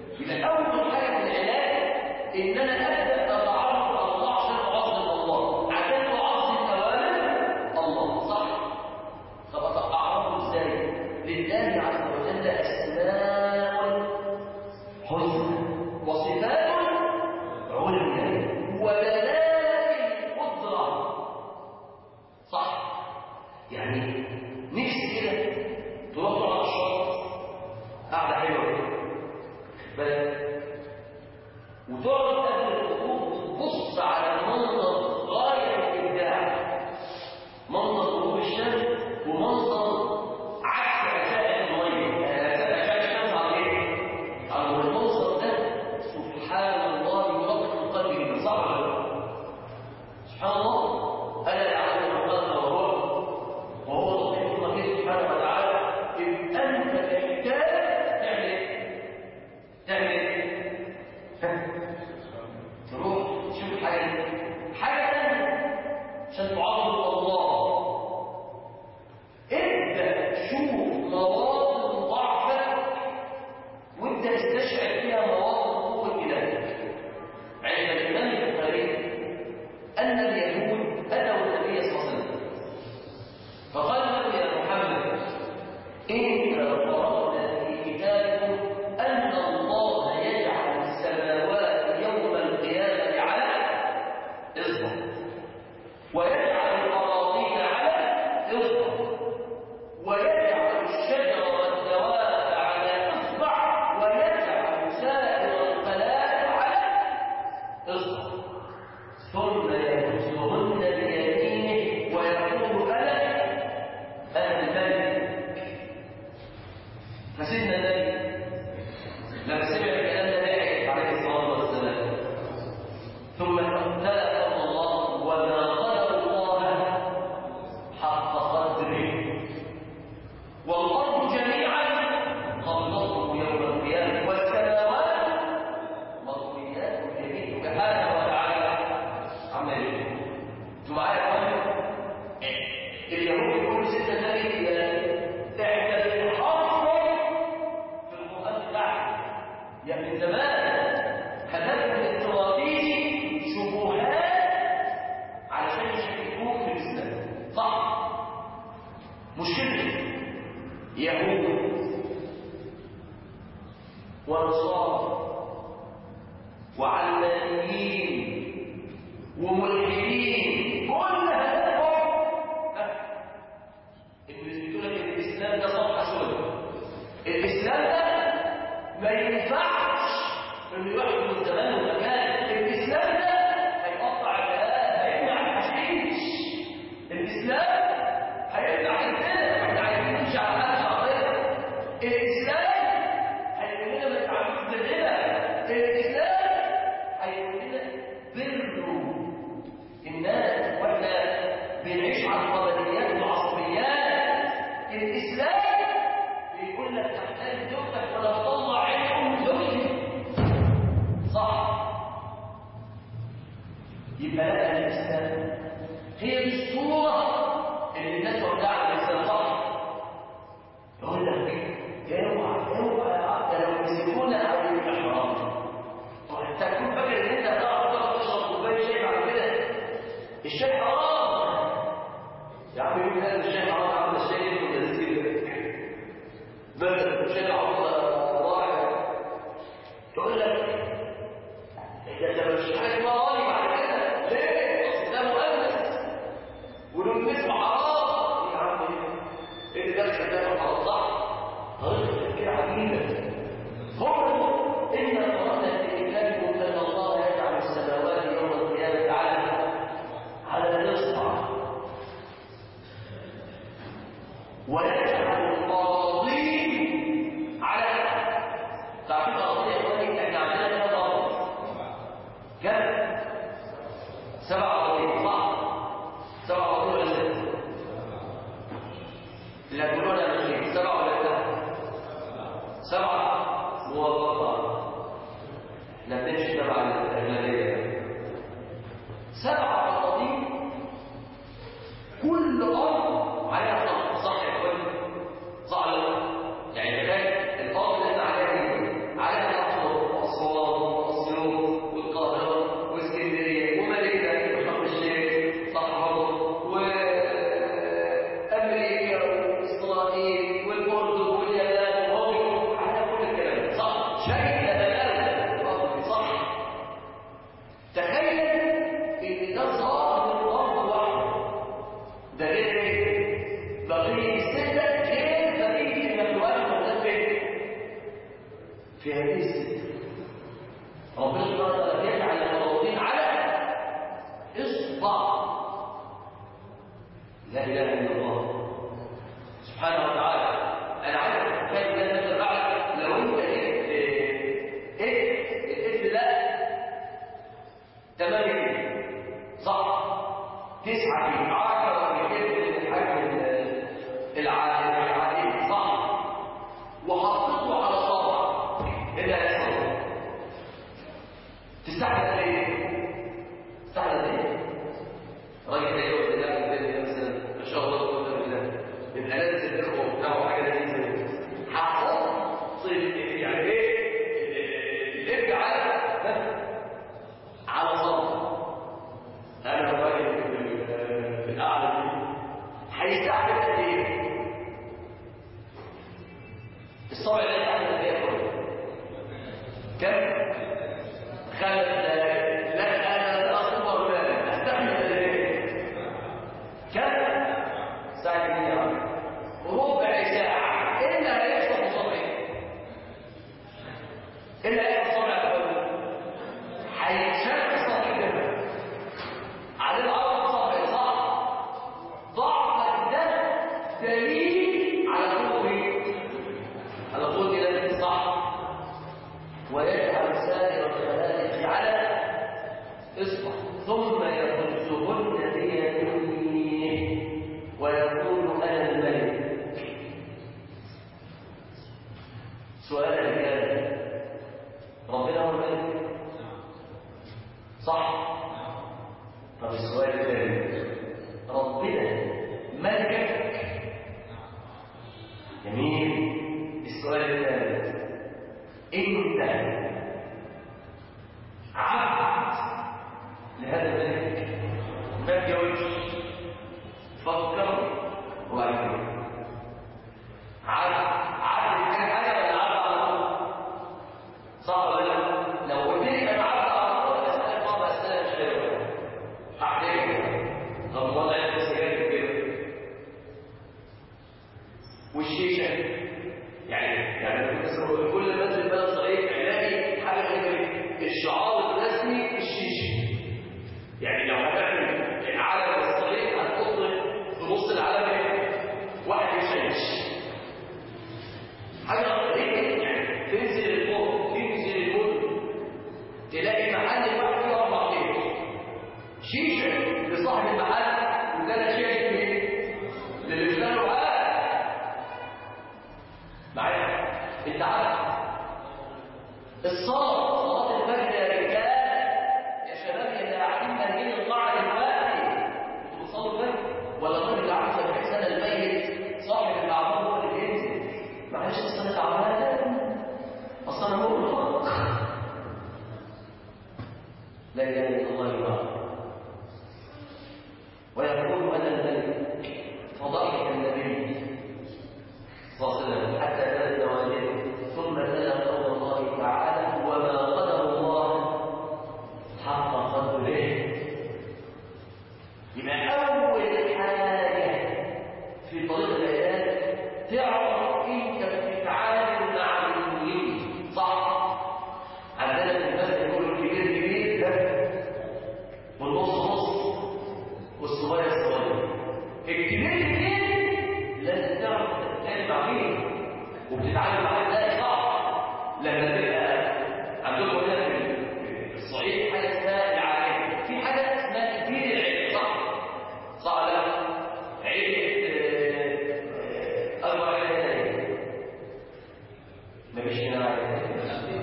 فسيدنا النبي لما سمع الكلام ده ضحك عليه الصلاه والسلام ثم تلا قول الله وما قدر الله حق قدره والارض جميعا قبضته يوم القيامه والسماوات مطويات بيمينه سبحانه وتعالى عما يشركون انتوا معايا يا اخوانا اليهود يقولوا سيدنا النبي اعتبر حرفا في القران بتاعك يا من زمان هدفهم الاستراتيجي شبهات علشان يشككوك في الاسلام صح مشكلة يهود ونصارى وعلمانيين وملحدين كل هدفهم ان يثبتوا لك ان الاسلام ده صفحه سوداء الاسلام ده ما ينفعش انه يحكم الزمان والمكان الاسلام ده هيقطع البلاد هيمنع الحشيش الاسلام هيمنع الزنا احنا عايزين نمشي على حاجه شرعيه الاسلام هيقول لنا ما تعملوش بالغنى الاسلام هيقول لنا بروا الناس واحنا بنعيش على القبليات والعصبيات الاسلام بيقول لك تحتاج زوجتك ولا تطلع عين ام زوجتك صح يبقى لا الاسلام هي دي الصوره اللي الناس واخداها على الاسلام صح يقول لك اوعى اوعى ده لو مسكونا او يبقى حرام طب انت تكون فاكر ان انت هتعرف تقعد تشرب كوبايه شاي بعد كده الشاي حرام يا عم يقول لك الشاي حرام عامل الشاي اللي لذيذ كده مثلا الشاي عرض رائع تقول لك ده ده مش حاجه اسمها رأي بعد كده ليه؟ اصل ده مؤنث ولو بنسمع حرام يا عم ايه اللي دخل ده حرام صح؟ طريقه كده عجيبه هم إن قرأنا في كتابكم أن الله يجعل السماوات يوم القيامة على على الإصبع ويجعل القراضين على تعرفين القراضين يا إخواني إحنا عندنا كم أرض؟ كم؟ سبع أراضين صح؟ سبع أراضين ولا ست؟ اللي هتقولوا لنا ماشي سبع ولا ثلاثة؟ سبعة موظفة احنا بنمشي تبع الأغلبية سبعة أراضين كل أرض عليها صح صح يا إخواني صح ولا لا؟ يعني تخيل الأرض اللي احنا عليها دي عليها الأقصر وأسوان وأسيوط والقاهرة واسكندرية ومدينة وشرم الشيخ صح برضه وأمريكا وإسرائيل والأردن واليابان وهو على كل الكلام ده. صح شيء يتجاوز الأرض دي صح تخيل إن ده صار من الأرض واحدة ده غير ايه؟ بقية الستة غير بقية المخلوقات الموجودة فين؟ في هذه الستة ربنا سبحانه وتعالى يجعل الموضوعين على إصبع لا إله إلا الله سبحانه وتعالى أنا عايز أتخيل ده مثل بعد لو أنت إيه إيه الإثم ده تمام كده صح تسعة في عشرة في كده الحجم العادي العادي صح وحطيته على صبع ايه اللي هيحصل؟ تستحمل ايه؟ تستحمل ايه؟ راجل ده يقعد ده في البيت مثلا ما شاء الله تقول بالله يبقى لازم الاخوه بتاعه حاجه لذيذه هحط يعني ايه؟ الابن على على صبع انا الراجل في الاعلى دي هيستحمل قد ايه؟ الصبع ده يستحمل قد ايه يا اخويا؟ كم؟ خمس دقايق لا انا لا اصبر ولا استحمل قد ايه؟ كم؟ ساعة كبيرة يا عم ربع ساعة ايه اللي هيحصل في صبعي؟ ايه اللي هيحصل في صبعي يا اخويا؟ هيتشال الصبع كده على الارض صبع صح ضعفك ده دليل على قوه على قوه ويجعل سائر الخلائق على اصبع ثم يخزهن بيمينه ويقول انا الملك سؤال الرجال ربنا هو الملك صح طب السؤال الثاني ربنا ملكك جميل السؤال الثالث انت عبد لهذا الملك ما تجاوبش فكر وعيد عبد عبد حاجه حاجه ولا عبد على طول صح ولا لا لو قلت لي انا عبد على طول اسالك بعض اسئله مش فاهم هحرجك طب وضع السجاير كده والشيشه يعني يعني مثلا كل ما انزل بلد صغير الاقي حاجه غريبه الشعار الرسمي الشيشه يعني لو هتعمل العلم الصغير هتحط في نص العلم واحد يشيش حاجه غريبه يعني تنزل الفوق تنزل المدن تلاقي محل واحد فيه اربع كيلو شيشه لصاحب المحل وكان شايف ايه؟ للي اشتغلوا معاه معايا انت عارف الصلاه صلاه الفجر يا رجال يا شباب يا قاعدين مالين القاعه دلوقتي انتوا بتصلوا الفجر ولا الراجل اللي عنده 70 سنه الميت صاحب المعمول هو اللي بينزل معلش اصل انا تعبان اصل انا مرهق لا اله الا الله يبارك ويقول انا الملك فضحك النبي صلى الله عليه وسلم حتى نزل والده ثم تلا قول الله تعالى وما قدر الله حق قدره يبقى اول حاجه في طريق العلاج تعرف انت بتتعامل مع المؤمنين صح عندنا في المثل يقول الكبير كبير والنص نص والصغير صغير الكبير كبير لازم تعرف تتكلم عليه وبتتعامل معاه ازاي صح لما تبقى عندكم هنا في الصعيد حاجه اسمها العالم في حاجه اسمها كبير العلم صح صح ولا لا عيله اكبر عيله هنا مفيش هنا عيله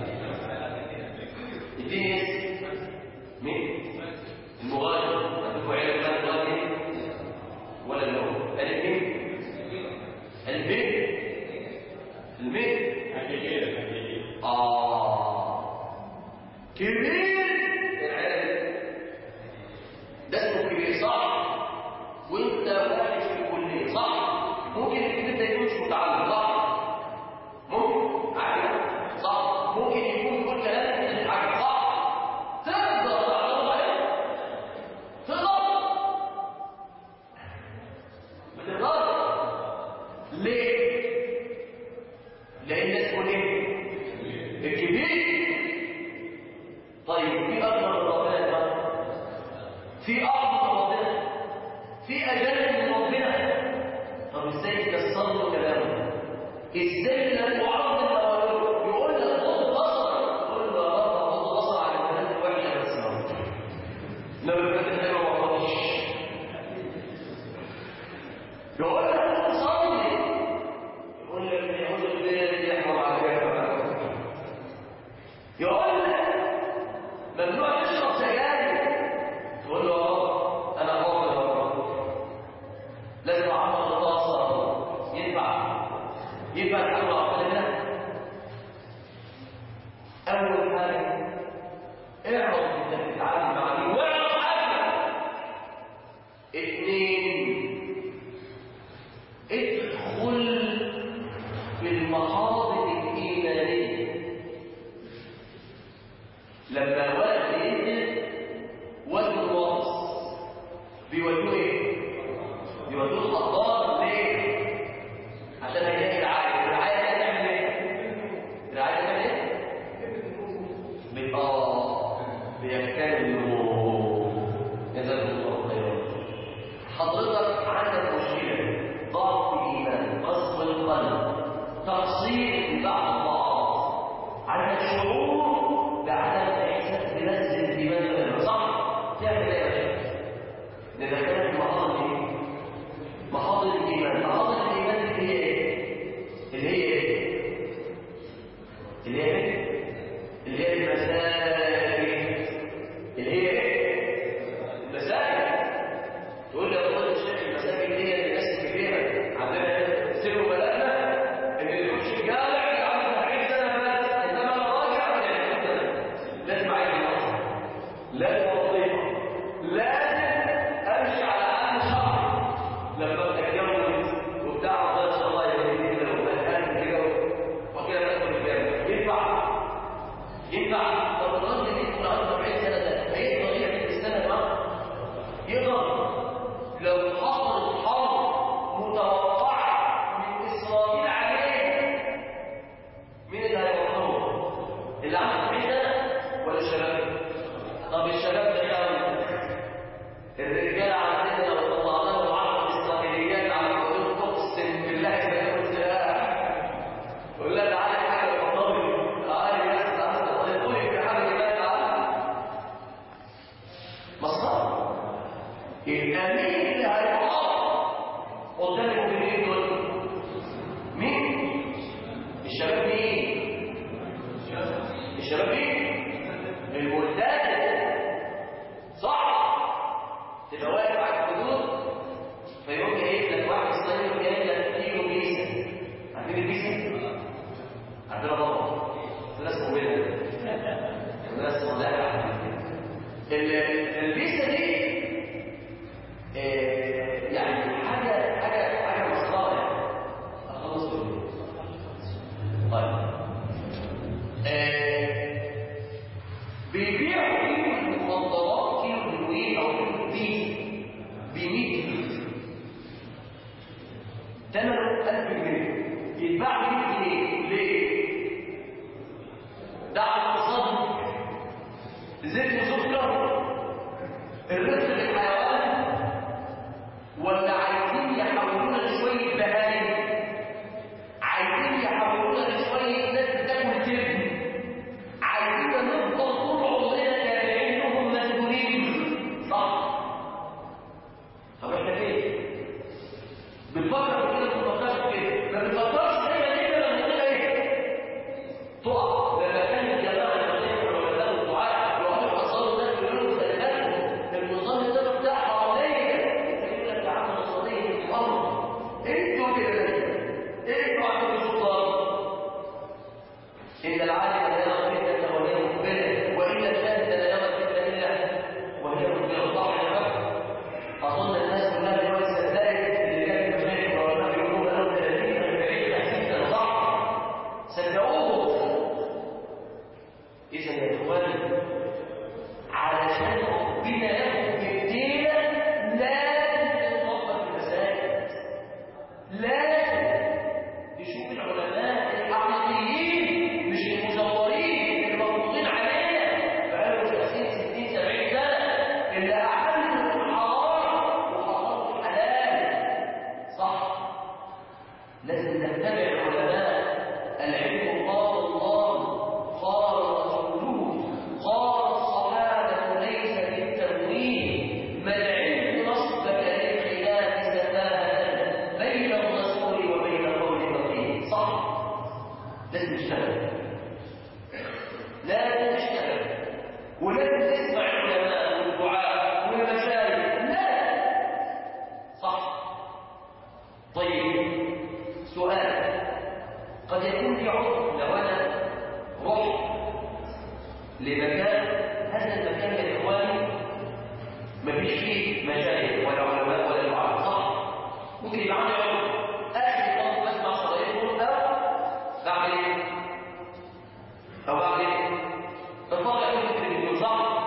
اديني اسم مين المغادر عندكم عيله اسمها المغادر ولا اللون الف مين البيت البيت آه كبير العلم ده اسمه كبير صح وانت واحد في الكلية صح ممكن الكبير ده يكون مش متعلم صح ممكن عادي صح ممكن يكون كل كلام انت بتتعلم صح تقدر تعرض عليه تقدر بتقدر ليه؟ لأن اسمه ايه؟ الكبير طيب في أكبر من ربنا يا جماعة؟ في أعظم من ربنا في أجل من ربنا طب ازاي تكسروا كلامه؟ ازاي لا تعرض الأوامر؟ يقول لك غض بصر تقول له يا رب غض بصر على الكلام الوحش بس يا رب لو الكلام حلو ما خالص يقول لك صلي يقول لك يعوذ بالله الذي يحرم على يقول لك ممنوع تشرب سجاير تقول له اه انا حاضر يا رب لازم اعمل الطاسه ينفع ينفع الحمد لله اول حاجه اعرف انك تتعامل مع مين واعرف حاجه اثنين ادخل في المحاضر الإيمانية لما واحد ينزل وزن الراس بيودوه ايه؟ بيودوه الخطار ليه؟ عشان هيلاقي رعاية الرعاية دي هتعمل ايه؟ الرعاية دي هتعمل ايه؟ بيبقى بيكتملوا جزاكم الله خيرا حضرتك عندك مشكلة ضعف الإيمان قسوة القلب تقصير في بعض الطاعات عندك شعور اللي هي ايه؟ اللي هي المساجد اللي هي ايه؟ المساجد تقول لي يا فضيلة الشيخ المساجد دي اللي الناس اللي فيها عندنا سيروا بلدنا ان اللي يخش الجامع اللي عنده 40 سنه بس انما الراجل عنده 20 سنه لازم عايز ينصر لازم وظيفه لازم امشي على اقل شهر لما اتجوز وبتاع ربنا ان شاء الله يهديني كده وبهان كده وكده بدخل الجامع ينفع ينفع طب الراجل اللي يكون عنده 40 سنه ده هيقدر يعمل في السنه ده يقدر لو حصلت حرب متوقعه من اسرائيل عليه مين اللي هيوقفه؟ اللي عنده 40 سنه ولا الشباب؟ طب الشباب ده يعمل الرجال عندنا لو طلعنا لهم 10 اسرائيليات على حدود اقسم بالله كده سلاح يقول لها تعالى حاجه الفضائي تعالى بس تعالى قولي في حاجه كده تعالى مسخره يبقى مين اللي هيقف قدام المؤمنين دول؟ مين؟ الشباب مين؟ الشباب مين؟ الملتزم صح؟ تبقى واقف على الحدود فيقوم جايب لك واحد صغير جايب لك كيلو بيسه عارفين البيسه؟ عندنا طبعا ناس مؤمنه ناس مولعه البيسه دي آه، يعني حاجه حاجه حاجه مسخره اخلص بالله طيب آه، بيبيعوا كيلو المخدرات كيلو الهيروين او كيلو البيس ب 100 جنيه ثمنه 1000 جنيه يتباع ب 100 جنيه ليه؟ ده على الاقتصاد زيت وسكر الرزق للحيوان ولا عايزين يحولونا لشويه بهايم عايزين يحولونا لشويه ناس بتاكل تبن عايزين نفضل طول عمرنا تابعين لهم مسؤولين صح طب احنا فين بنفكر في كده ما بنفكرش في كده ما بنفكرش دايما احنا لما نقول ايه تقع لما كان الجماعه المسلمين والعلماء والدعاء يقعدوا يحصلوا الناس ويقولوا خلي بالكم النظام الدولي بتاع حراميه يقول لك يا عم النصرانيه الامر انتوا كده انتوا عندكم سلطان ان العالم لا يرى الفتنه وهي مقبله وان الجاهل لا يرى الفتنه الا وهي مقبله صح يا رب اظن الناس كلها دلوقتي صدقت اللي جاي من المشايخ والعلماء بيقولوا بقالهم 30 40 50 سنه صح صدقوه اذا يا اخواني علشان ربنا ياخد بايدينا لازم نتوظف في المساجد لازم نشوف العلماء الحقيقيين مش المزورين المفروضين علينا بقالهم 50 60 70 سنه اللي احلوا الحرام وحرموا الحلال صح لازم نتبع العلماء العلم قال الله قال رسوله قال الصحابه ليس بالتمويه ما العلم نصبك للخلاف سفاهه بين الرسول وبين قول الرقيب صح لازم نشتغل لازم نشتغل ولازم تسمع العلماء والدعاء والمشايخ لا صح طيب سؤال قد يكون في عذر لو انا رحت لمكان هذا المكان يا اخواني مفيش فيه مشايخ ولا علماء ولا دعاء صح ممكن يبقى عندي عذر اخر خالص بسمع صلاتهم او بعمل ايه؟ او بعمل ايه؟ بتفرج في التلفزيون صح؟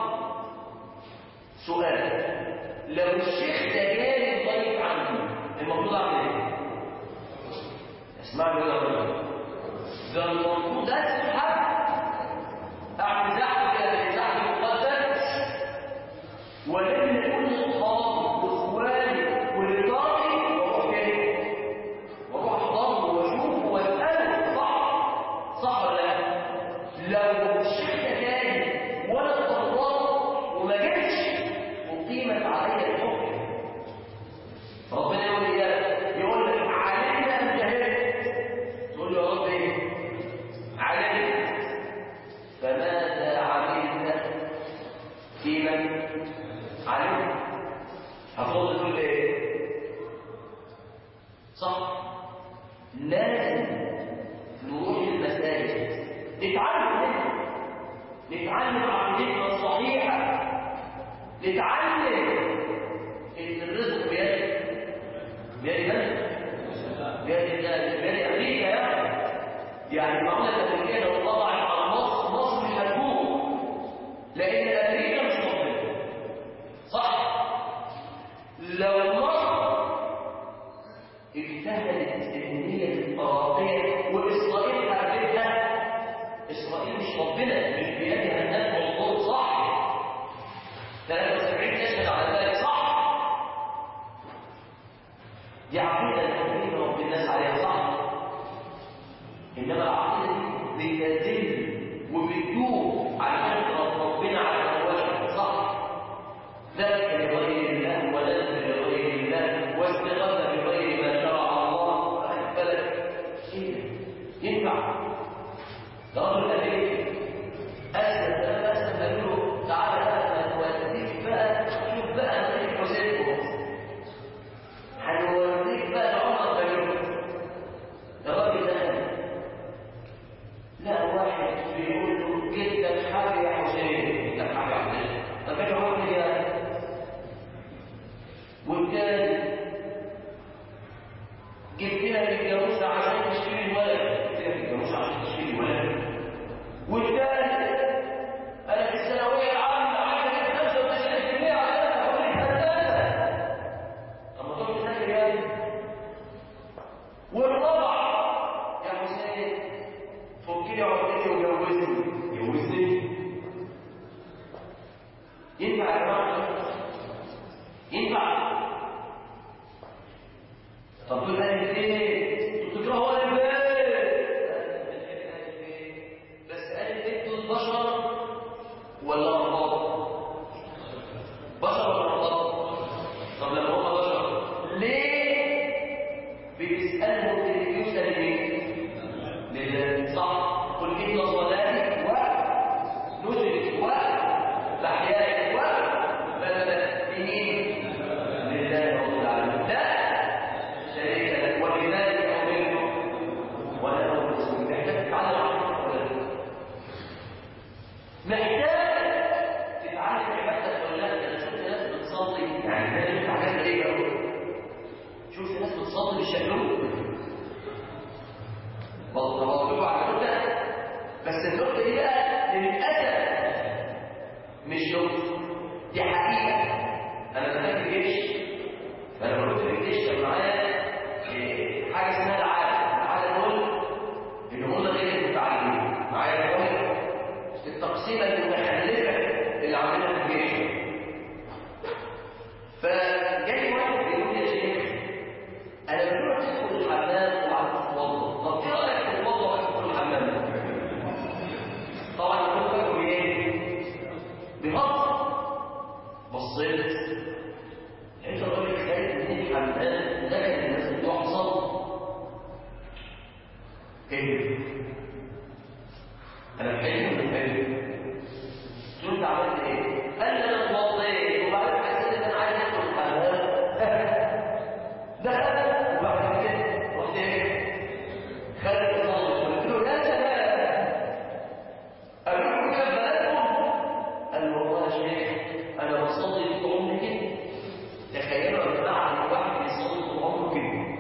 سؤال لو الشيخ ده جالي ضيف عندي المفروض اعمل ايه؟ اسمعني يا رجل ده المفروض اسحب اعمل زحف كده زي زحف مقدس ولم كل اصحابي واخواني ولقائي واروح فين؟ واروح احضره واشوفه واساله صح صح ولا لا؟ لو الشيخ ده جالي وانا اتطلعت وما جبتش اقيمت علي الحكم ربنا يقول لي إيه؟ يقول لك علينا ان جهلت تقول له يا رب ايه علينا نتعلم منه نتعلم عقيدتنا الصحيحة نتعلم ان الرزق بيد بيد من؟ بيد الله بيد امريكا يعني يعني المعونة الامريكية لو طلعت على مصر مصر مش هتقوم لان امريكا مش ربنا صح لو مصر اجتهدت ان هي تبقى راقيه واسرائيل حاربتها اسرائيل مش ربنا مش بيدها الناس والله صح 73 تشهد على ذلك صح دي عقيده الحكيم رب الناس عليها صح انما العقيده دي بتدل وبتدوم على فكره ربنا على الوجه صح ذلك لغير الله وذلك لغير الله واستغاثه بغير ما شرع الله واخد بالك ايه ينفع ده رجل امريكي اسلم ده اسلم قال له تعالى بقى نوديك بقى شوف بقى هنوديك حسين هنوديك بقى لعمر بن الراجل ده لا واحد بيقول له جدك حاجه يا حسين جدك حاجه يا حسين طب ايه هو كده والتاني جبتها للجاموسة عشان تشتري الولد جبتها للجاموسة عشان تشتري الولد والتالت أنا في الثانوية العامة عايز أجيب 95% عشان أخد الهندسة طب ما تروح تذاكر يا ابني والرابع يا حسين فكني عقدتي وجوزني جوزني ينفع يا جماعة ينفع طب دول قال ايه انتوا تكرهوا قال ايه بس قال ايه دول بشر ولا الله بشر ولا الله طب لما هم بشر ليه بتسالهم تلفزيون لمين لله صح قل ان صلاتي ونسكي ومحياي ومماتي لمين لله رب العالمين لا شريك له وبذلك امرت وانا اول مسلم محتاج تتعلم عن محتاج تتعلم عبادتك ولا لا انا شفت ناس بتصلي يعني ده شفت حاجات غريبه قوي شفت ناس بتصلي بالشقلوب بطلوا على النقطه بس النقطه دي بقى للاسف مش نقطه دي حقيقه انا دخلت الجيش فانا كنت في الجيش كان معايا إيه، حاجه اسمها العاده العاده دول اللي هم غير المتعلمين معايا اخويا التقسيمه المتخلفه اللي عاملينها في الجيش فجاي واحد بيقول لي يا شيخ انا بروح ادخل الحمام وبعد اتوضا طب ايه رايك تتوضا وتدخل الحمام طبعا كنت فاكره بايه بهزر بصيت لقيت الراجل خارج من الحمام داخل الناس بتحصل ايه انا بحلم ولا بحلم قلت له عملت ايه قال لي انا اتوضيت وبعدين حسيت ان انا عايز ادخل الحمام دخل وبعد كده رحت ايه خارج الصلاه قلت له يا سلام قالوا له كده بلدكم قال له والله يا شيخ انا بصلي طول عمري كده تخيلوا يا جماعه ان واحد بيصلي طول عمره كده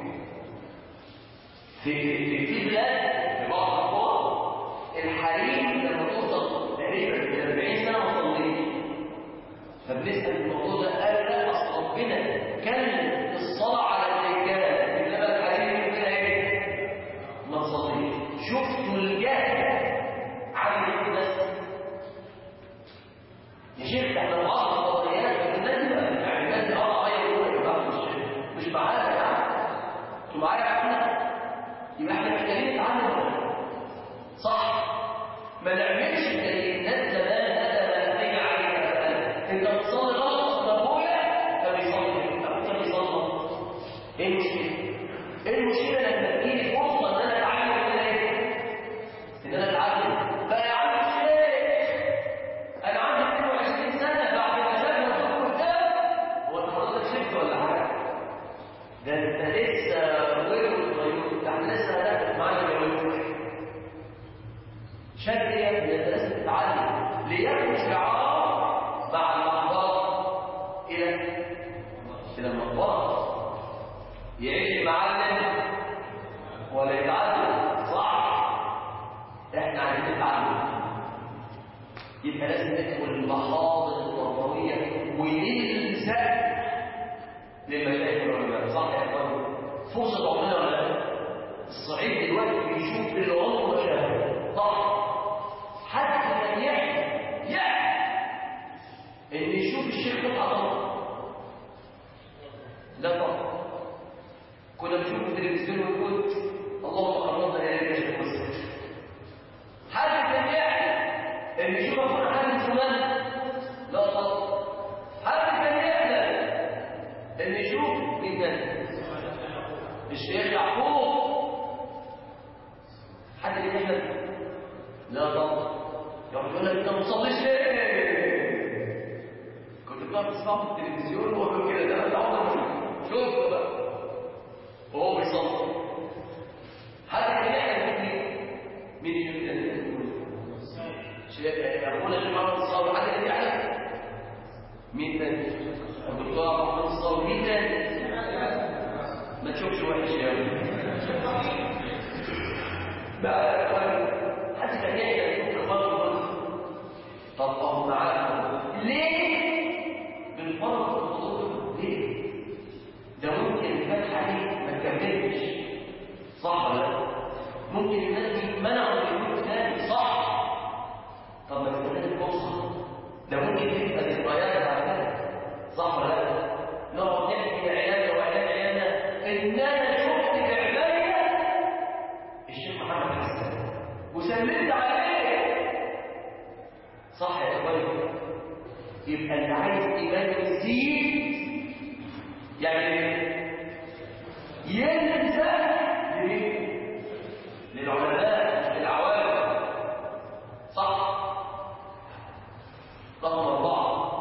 في في في بلاد في بعض الاقوام الحريم لما توصل تقريبا ل 40 سنه ما تصليش فبنسال الموضوع ده قال لا اصل ربنا كلم الصلاه على الرجال انما الحريم ربنا ايه؟ ما تصليش شفتوا الجهل عامل ايه الناس يا شيخ احنا بعض القضيات الناس دي يعني الناس دي اه غير يا جماعه مش مش معانا يعني انتوا معايا يا احمد يبقى احنا محتاجين نتعلم ولا لا؟ صح ما نعملش زي الناس زمان هذا ما نبين عليه ابدا انت بتصلي غلط اصل ابويا كان بيصلي ابوك كان بيصلي ايه المشكله؟ ايه المشكله لما تجيلي فرصه ان انا اتعلم ان انا ايه؟ ان انا اتعلم بقى يا عم الشيخ انا عندي 22 سنه بعد ما شافنا طول قدام هو انت حضرتك شفت ولا حاجه؟ ده انت لسه غير صغير ده احنا لسه هناخد معانا جوازك شد يا ابني انت لازم تتعلم ليكن شعار مع المحضر الى الى المقبره يعيش المعلم ولا يتعلم صح احنا عايزين نتعلم يبقى لازم ندخل المحاضر التربويه ونلزق للمشايخ والعلماء صح يا اخوان فرصه عمرنا ولا لا الصعيد دلوقتي بيشوف العمر مشاهد صح حتى من يعي يعي ان يشوف الشيخ قطعه طبعا لا طبعا كنا بنشوف في التلفزيون ونقول اللهم قربنا الى يا شيخ مصر حد كان يعي ان يشوف اخونا حد فلان لا طبعا حد كان يعلم ان يشوف مين تاني الشيخ يعقوب حد كان يعلم لا طبعا يقول لك انت ما بتصليش ليه كنت بتقعد تسمعه في التلفزيون وهو بيقول كده ده انا عمري ما شفته شفته بقى وهو بيصلي حد كان يعلم مين مين يشوف ده شيخ يقول لك محمد الصابر حد كان يعلم مين تاني الدكتور محمد الصابر مين تاني ما تشوفش وحش يا ابني بقى يا اخوان حد كان يعلم يشوف الفرق طب اهو معانا ليه بالفرق الخطوط ليه ده ممكن الفتحه دي ما تكملش صح ولا لا ممكن الناس يتمنعوا من الوجود تاني صح طب ما تستنى الفرصه ده ممكن تبقى ذكريات بعد كده صح ولا لا نقعد نحكي لعيالنا وعيال عيالنا ان انا شفت بعينيا الشيخ محمد حسن وسلمت عليه صح يا اخواني يبقى اللي عايز ايمان يزيد يعني يلزم لمين للعلماء مش للعوام صح رقم أربعة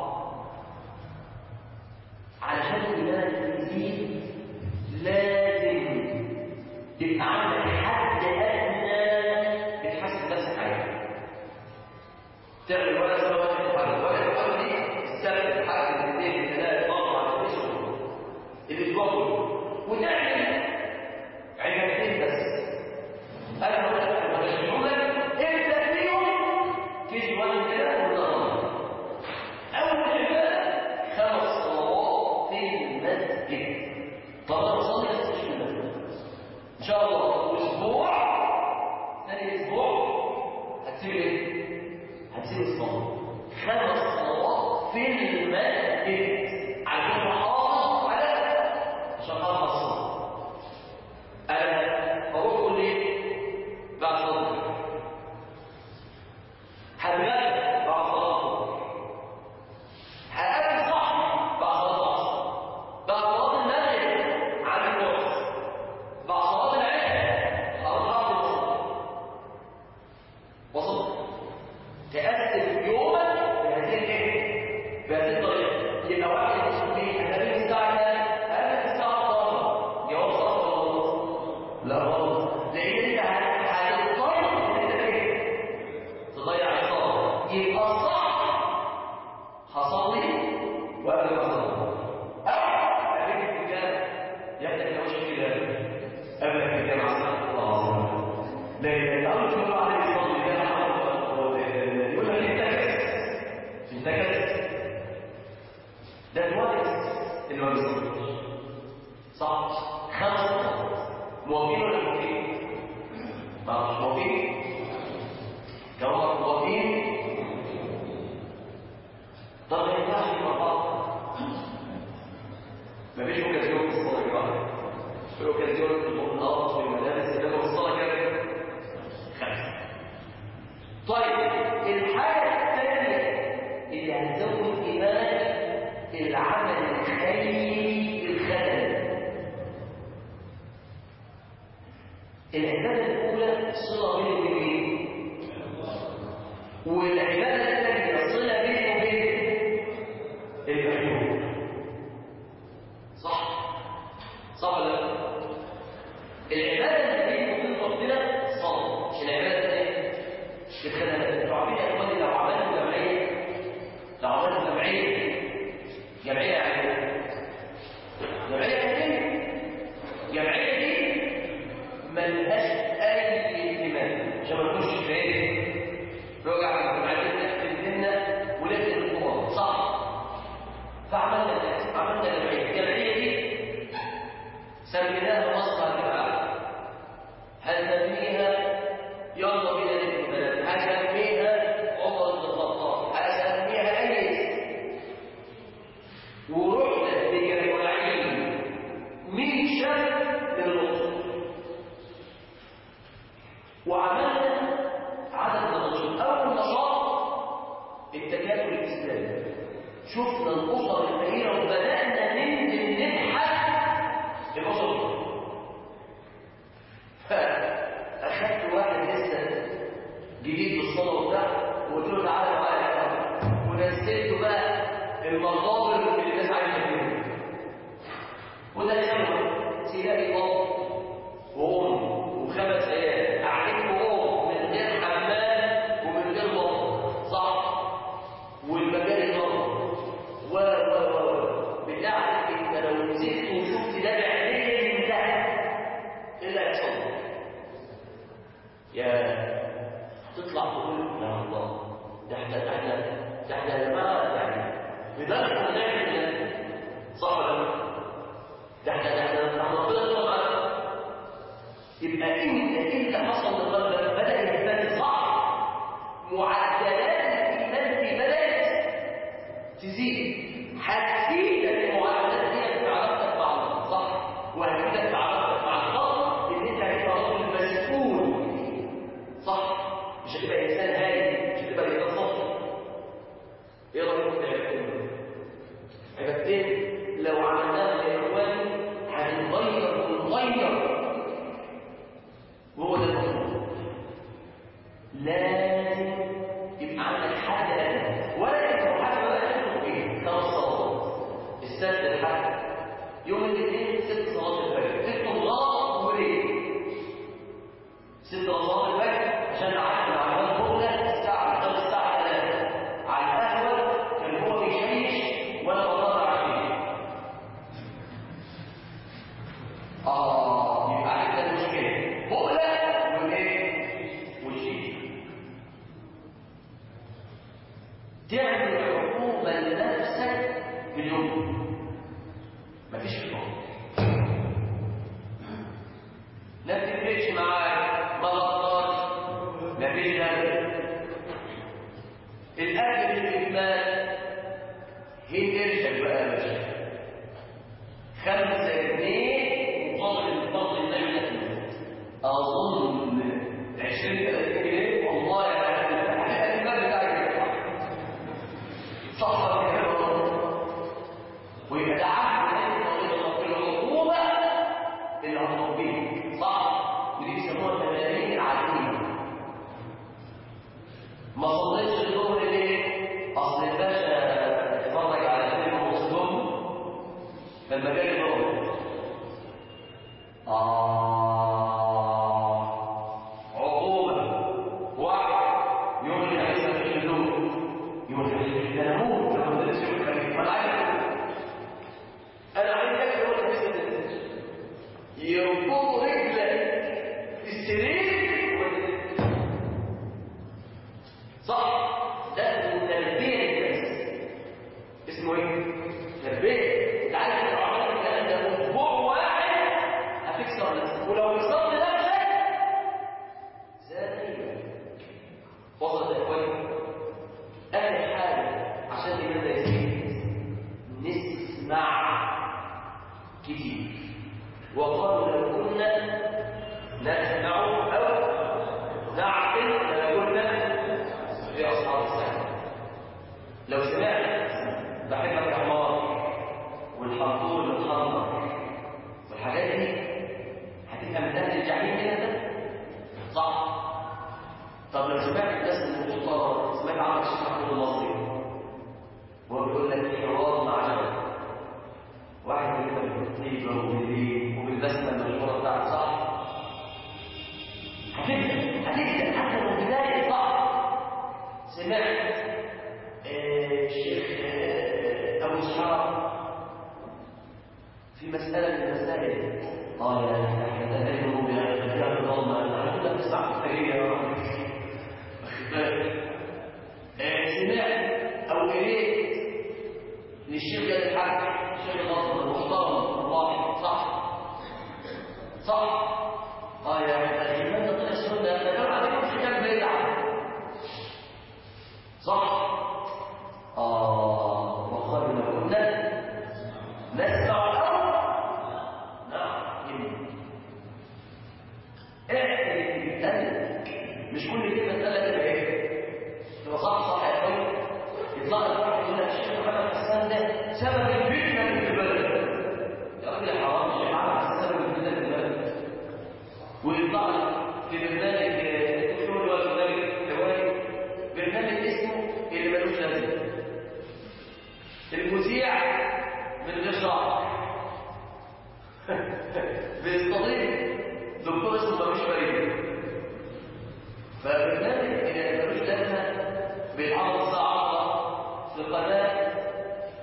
علشان الإيمان يزيد لازم يبقى عندك حد أدنى بتحسن نفسك عليه تعمل ولا سنة ولا تفعل ولا تفعل دي السنة تحسن الاثنين ثلاثة أربعة الأسبوع الأسبوع كله وتعمل عبادتين بس أنا برشحهم لك ابدأ فيهم كيجي واحد كده وانت أول عبادة خمس صلوات في المسجد طبعا بصلي بس مش في المسجد إن شاء الله أسبوع ثاني أسبوع هتسيب إيه؟ هتسيب الصلاة خمس صلوات في المسجد عشان محافظ على عشان محافظ على الصلاة أنا أروح أقول ليه؟ بعد صلاة الفجر هتغدى بعد صلاة الظهر هقابل صاحبي بعد صلاة العصر بعد صلاة المغرب عن الوقت بعد صلاة العشاء هروح أقضي الصلاة وصلت تقسم يومك بهذه الايه؟ بهذه الطريقة يبقى واحد يقول لي أنا بين الساعة كام؟ أنا الساعة 12 جواب صح ولا غلط؟ لا غلط لأن أنت هتضطر إن أنت إيه؟ تضيع الصلاة يبقى الصح هصلي وقبل ما اصلي او قابلت في الجامع يبدا يخش في الجامع قبلك في الجامع صلى الله عليه وسلم لكن اول شيء عليه يصلي كده يقول لك انت كذب انت كذب ده الوقت اللي ما بيصليش صح خمس صلوات موافقين ولا موافقين؟ ما مش موافقين كما موافقين طب ما ينفعش مع بعض مفيش اوكازيون في الصلاه يا جماعه في اوكازيون في المناطق في المدارس انما الصلاه كام خمسه طيب الحاجه الثانيه اللي هتزود ايمانك العمل الخيري الخدمي العباده الاولى صله بين وبين والعباده الثانيه صله بين وبين المخلوق صح صح ولا لا العباده اللي بين وبين ربنا صلاه مش العباده الثانيه شفنا الاسر الفقيره وبدانا ننزل نبحث الاسر دي. فاخدت واحد لسه جديد بالصلاه وبتاع وقلت له تعالى معايا يا أخوان. ونزلته بقى المقابر اللي الناس عايشه فيها وده يسمى تلاقي اب وام وخمس عيال قاعدين جوه من غير حمام ومن غير مطبخ صح والمجال نار و و و بالله انت لو نزلت وشفت ده بعينيك ده ايه اللي هيحصل؟ يا تطلع تقول يا الله ده احنا ده احنا ده احنا يا جماعه يعني بذلك نعمل ده صح ولا لا؟ ده احنا ده احنا ده احنا ربنا طبعا يبقى انت ايه اللي حصل لقلبك بدا يهتم صح معدلات الايمان في بدات تزيد هتفيدك المعدلات دي في علاقتك مع الله صح وهتفيدك في علاقتك مع الله ان انت هتبقى رجل مسؤول صح مش هتبقى انسان هايل مش هتبقى انسان صفر ايه رايكم في عبادتين عبادتين لو عملناها يا اخواني هنغير ونغير وهو ده المطلوب لازم يبقى عندك حد أدنى ولا تكتب حد ولا تكتب ايه خمس صلوات السبت الحد يوم الاثنين ست صلوات الفجر تكتب غلط وليه ست صلوات الفجر عشان عدد مع الفجر الساعة قبل الساعة 3 على القهوة كان هو بيشيش وانا بطلع عليه اه يبقى عندنا مشكلة بقلة وايه وشيء تعمل عقوبة لنفسك باليوم مفيش عقوبة ما تفرقش معاك ما غلطاش مفيش دم الاكل بالاجمال هي قرشك بقى يا باشا خمسة جنيه مقابل الفضل النجمة أظن عشرين ثلاثين جنيه والله يا أخي الإمام بتاعك صح ولا كده ويبقى ده عهد النبي صلى الله عليه وسلم في العقوبة اللي هتربيه صح ودي بيسموها تمارين العقيدة ما صليتش الظهر ليه؟ أصل الباشا اتفرج على فيلم مسلم فالمجال ضرب آه عقوبة واحد يوم الخميس مفيش هدوء يوم الخميس ده انا اموت لو ما نزلتش يوم الخميس ما انا عايز انا عايز اكل يوم الخميس ما نزلتش يربطوا رجلك في السرير وتنزل. صح ده اسمه تربيه الناس اسمه ايه؟ تربيه انت عارف لو عملت الكلام ده اسبوع واحد هتكسر نفسك ولو كسرت نفسك زي وصلت يا اخواني اخر حاجه عشان الايمان ده يزيد نسمع كتير وقالوا لو كنا نسمع او نعقل لكنا في اصحاب السنه لو سمعت بحبك يا حمار والحنطور المتحنطر والحاجات دي هتبقى من اهل الجحيم كده صح طب لو سمعت الناس المختاره سمعت عنك الشيخ محمود المصري وهو بيقول لك حوار مع جبل واحد كده بالطيبه وبالليل وبالبسمه المشهوره بتاعته صح هتبدا هتبدا حتى لو بدايه صح سمعت آه، الشيخ آه، ابو اسحاق في مساله من المسائل قال احنا نعلم بأحكام الضلمه نحن لا نسمع التغيير يا رب واخد بالك آه، سمعت او قريت للشيخ جاد الحاج الشيخ الناصر المحترم الله صح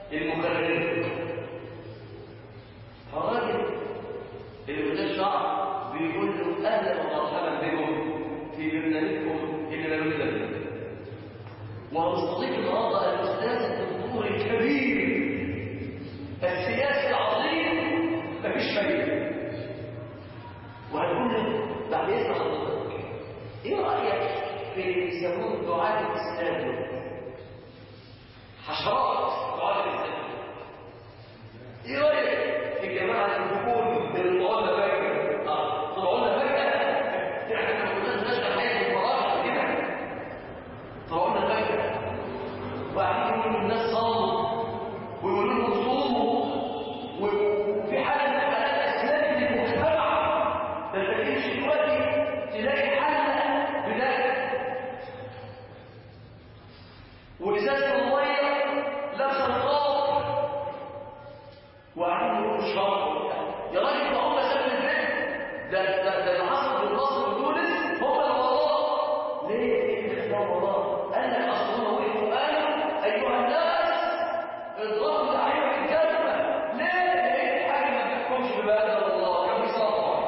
المكررين فالراجل اللي من الشعب بيقول له اهلا ومرحبا بكم في برنامجكم اللي ملوش لازمه ومستضيف النهارده الاستاذ الدكتور الكبير السياسي العظيم مفيش فايده وهنقول له بعد اذن حضرتك ايه رايك في اللي بيسموه دعاة الاسلام دول؟ حشرات دعاة الاسلام ايه رايك في جماعه الحكومه اللي طلعوا لنا فجاه اه طلعوا لنا فجاه احنا ما كناش نشتغل حياه المراجعه كده طلعوا لنا فجاه وقاعدين يقولوا للناس صلوا ويقولوا لهم صوموا وفي حاله من حالات اسلام المجتمع ده انت تمشي دلوقتي تلاقي حله بذلك وازازه الميه لابسه نقاب وقاعدين يقولوا شرط يا راجل ده هم سبب البيت ده ده ده اللي حصل في مصر وتونس هم اللي وراه ليه؟ ايه اللي وراه؟ قال لك اصل هم وقفوا قالوا ايها الناس اضربوا تعليم الكلمه ليه؟ لقيت حاجه ما بتحكمش ببلد الله كان بيصفر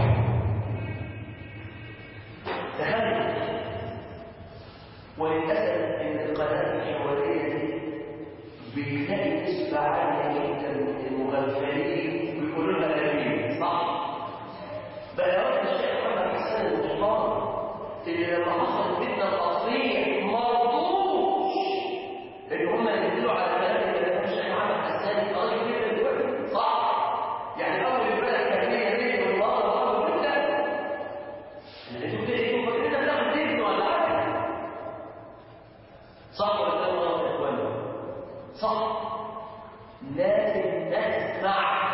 تهنئ وللاسف ان القناه الحواريه دي بتلاقي نسبة عالية جدا من المغفلين بيقولوا لها أمين صح؟ بقى يا رب الشيخ محمد حسن المحترم اللي لما حصل فتنة الأصلية ما رضوش إن هم ينزلوا على بلد كلام الشيخ محمد حسان راجل جدا دلوقتي صح؟ يعني أول البلد كان هي بيت والله وأول فتنة انتوا كده انتوا فاكرين بتاخد دين ولا حاجة؟ صح ولا لا يا اخوانا؟ صح لازم نسمع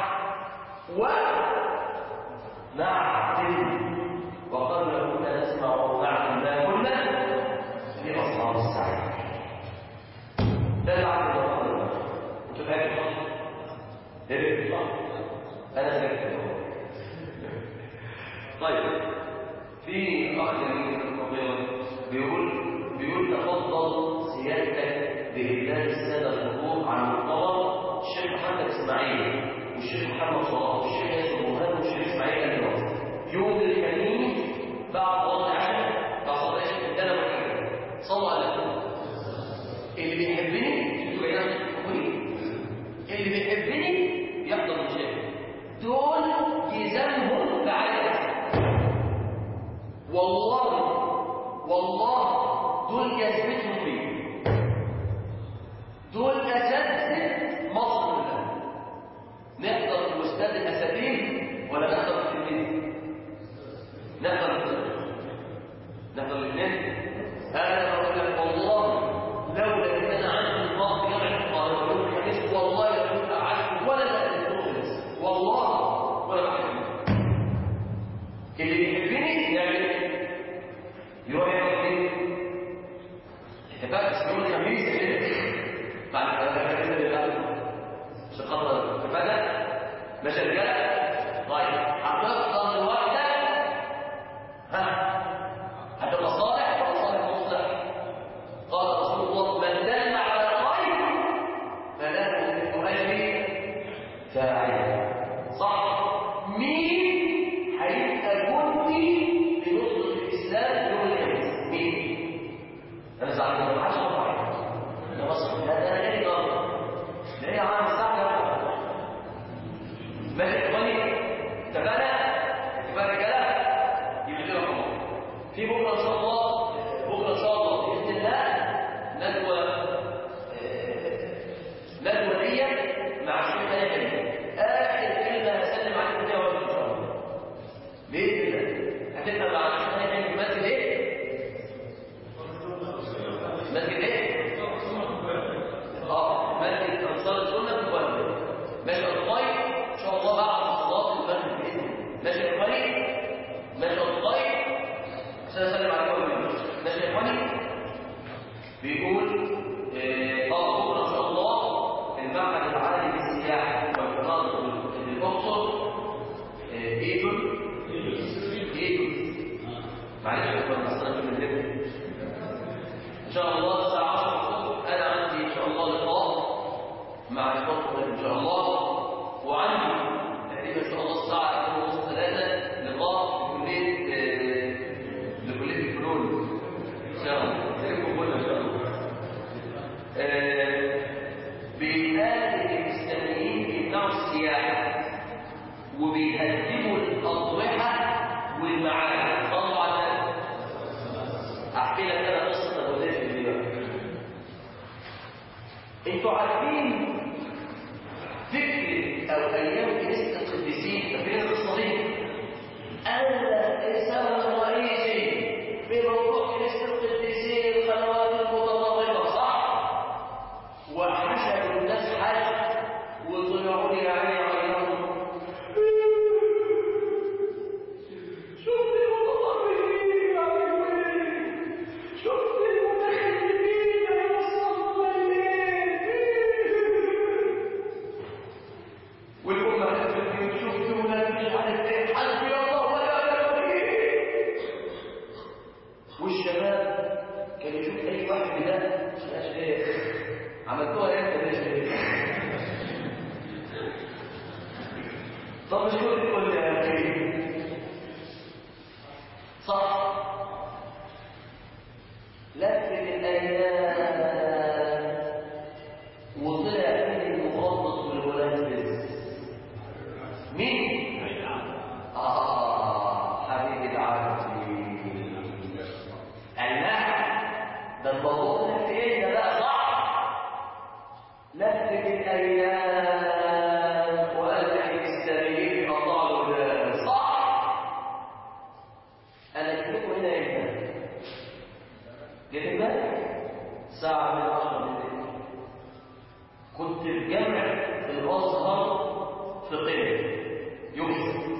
ونعدل وقبل كنا نسمع ونعدل ما كنا لأصحاب السعير ده العقل والقلب انتوا فاهمين صح؟ ايه صح؟ انا فاكر طيب في اخ جميل في القضيه بيقول بيقول تفضل سيادتك بإبدال السادة الحضور عن مؤتمر الشيخ محمد إسماعيل والشيخ محمد صلاح والشيخ ياسر مهاب والشيخ إسماعيل النواس يوم الخميس بعد وضع العشاء بعد صلاة العشاء الثانية والحاجة صلى على النبي اللي بيحبني انتوا جايين تحبوني اللي بيحبني يحضر الشيخ دول جزامهم بعد والله والله دول جذبتهم فيه دول أساتذة مصر كلها نحضر في أستاذ الأساتذة ولا نحضر في التلميذ؟ نحضر في نحضر الاثنين أنا بقول لك والله لولا إن أنا عندي الضغط جامعة القاهرة يوم الخميس والله لكنت قعدت ولا لقيت والله ولا بحبني اللي بيحبني يعمل يروح يعمل ايه؟ اتفقت يوم الخميس بعد شقطة اتفقنا ماشي رجالة طيب هتفضل الوحدة ها هتبقى صالح ولا صالح مصلح قال رسول الله من دل على خير فله مثل اجر فاعله صح مين هيبقى جندي لنصرة الإسلام يوم الخميس مين؟ أنا زعلان ما حدش يرفع أنا مصر لا ده غير ضرب لا يا عم الساعة ماشي إخواني اتفقنا؟ اتفقنا كلام يبقى دي رقم واحد في بكرة إن شاء الله بكرة إن شاء الله بإذن الله ندوة ندوة ليا مع الشيخ هاني آخر كلمة هسلم عليكم فيها وقت إن شاء الله بإذن الله هتبقى مع الشيخ هاني في مسجد إيه؟ مسجد إيه؟ اه مسجد أنصار السنة في الوالد ماشي يا طيب إن شاء الله بعد صلاة المغرب بإذن الله ماشي يا إخواني؟ ماشي يا طيب سأسلم عليكم ماشي يا إخواني؟ بيقول اه بكره ان شاء الله المعهد العالي للسياحه والفنادق الاقصر ايجول ايجول معلش يا اخوان اصل انا من الليل ان شاء الله الساعه 10 الصبح انا عندي ان شاء الله لقاء مع مع الفترة ان شاء الله وعندي تقريبا ان شاء الله الساعة 2 ونص 3 لقاء في كلية آه، لكلية الفنون ان شاء الله سيكون كله ان شاء الله آه، بيقال الاسلاميين بيمنعوا السياحة وبيهدموا الأضرحة والمعابد طبعا احكي لك انا قصه ابو زيد دي بقى انتوا عارفين فكره او ايام كنيسه القديسين فاكرين القصه دي انا السبب الرئيسي في موضوع كنيسه القديسين القنوات المتطرفه صح وحشدوا الناس حشد وطلعوا لي يعني عينهم شفت المتطرفين يعملوا ايه شفت المتخلفين هيوصلوا لايه والامه هتفكر شفت ولاد مش عارف ايه حسبي الله ولا ايه والشباب كان يشوف اي واحد ده يا شيخ عملتوها امتى يا شيخ طب مش كنت تقول لي يا اخي صح لفت الايام وطلع من المخطط والمنفذ مين اه حبيبي العافيه النعم ده الموضوع ده في ايه ده بقى صح لفت الايام وقال لك الاسلاميين اطالوا ده صح انا جيت لكم هنا امتى جيت امبارح ساعه من عشرة بالليل كنت في جامع الازهر في قنا يوم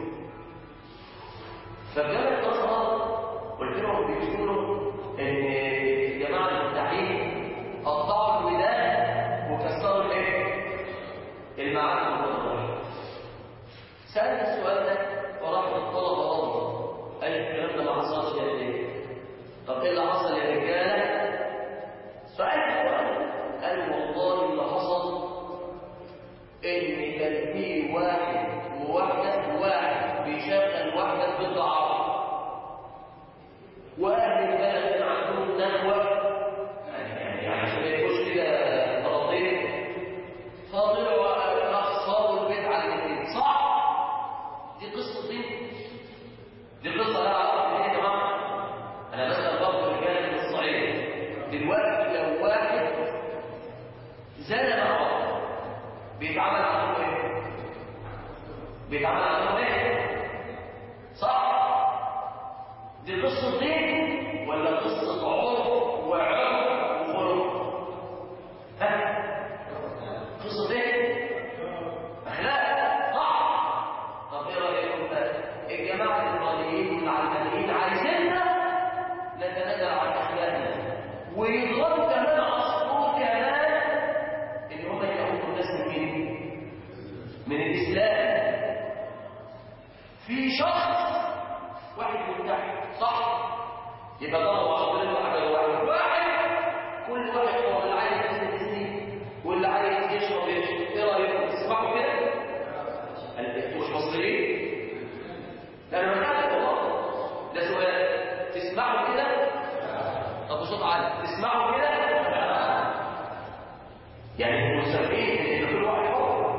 ففي جامع الازهر قلت لهم بيقولوا ان الجماعه المفتاحين قطعوا الودان وكسروا الايه؟ المعابد والمقدار سألت السؤال ده وراح الطلبة والله قال الكلام ده ما حصلش يا ليه طب ايه اللي حصل يا رجالة سؤال سؤال قال والله اللي حصل ان كان في واحد وواحدة واحد بيشغل واحدة في الضعاف واهل البلد كان عندهم نخوة يعني يعني عشان ما يبقوش كده طراطير فطلعوا اخصار البيت على الاثنين صح دي قصه دي دي قصه لها علاقه بايه يا جماعه انا بسال برضه الرجاله من الصعيد دلوقتي لو واحد زنى مع واحد بيتعامل عنه ايه بيتعامل عنه ايه صح دي قصه دين ولا قصه عرف وعرف وخلق ها قصة ايه؟ أخلاق صح طب ايه رأيكم بقى؟ الجماعة الإيرانيين والعلمانيين عايزيننا نتنازل عن أخلاقنا ويضغطوا كمان على الصدور كمان إن هم يقوموا الناس من مين؟ من الإسلام في شخص واحد متحد صح؟ يبقى ضربوا على طول واحد واحد واحد كل واحد هو اللي عايز يسند يسند واللي عايز يشرب يشرب ايه رايكم تسمعوا كده انتوا مش مصريين لا انا بسالك والله ده سؤال تسمعوا كده طب بصوت عالي تسمعوا كده يعني مسمين ان كل واحد حر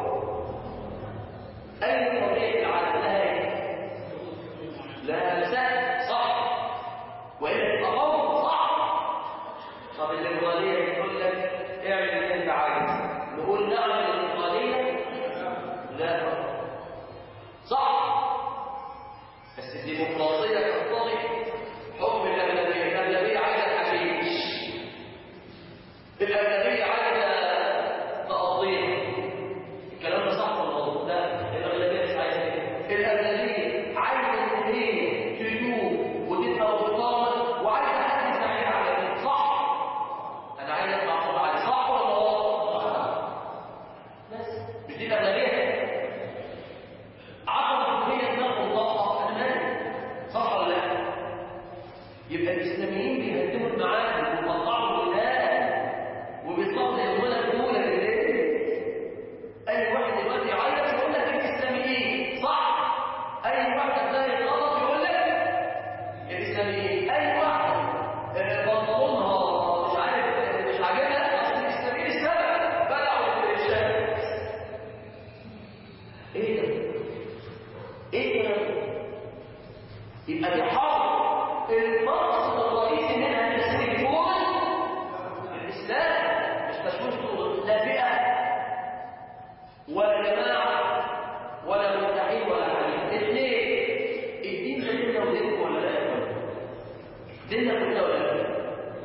اي طبيعه العالم لها ايه لها لسان صح والا تبقى قوم صح طب الليبراليه يقول لك اعمل اللي انت عايز نقول نعم الليبراليه لا صح بس الديمقراطيه تقتضي حكم الاغلبيه الاغلبيه عايزه الحشيش الاغلبيه عايزه تقضيها الكلام ده صح ولا غلط لا الاغلبيه مش عايزه كده الاغلبيه عايزه الاثنين تدوب وتبقى مقتامه وعايزه حد يساعدها على كده صح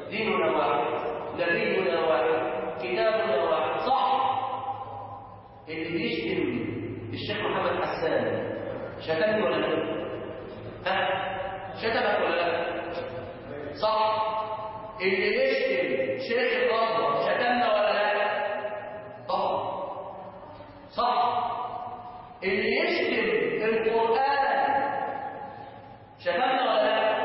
ديننا واحد نبينا واحد كتابنا واحد صح اللي بيشتم الشيخ محمد حسان شتمني ولا لا؟ ها؟ شتمك ولا لا؟ صح اللي يشتم شيخ الازهر شتمنا ولا لا؟ طبعا صح اللي يشتم القران شتمنا ولا لا؟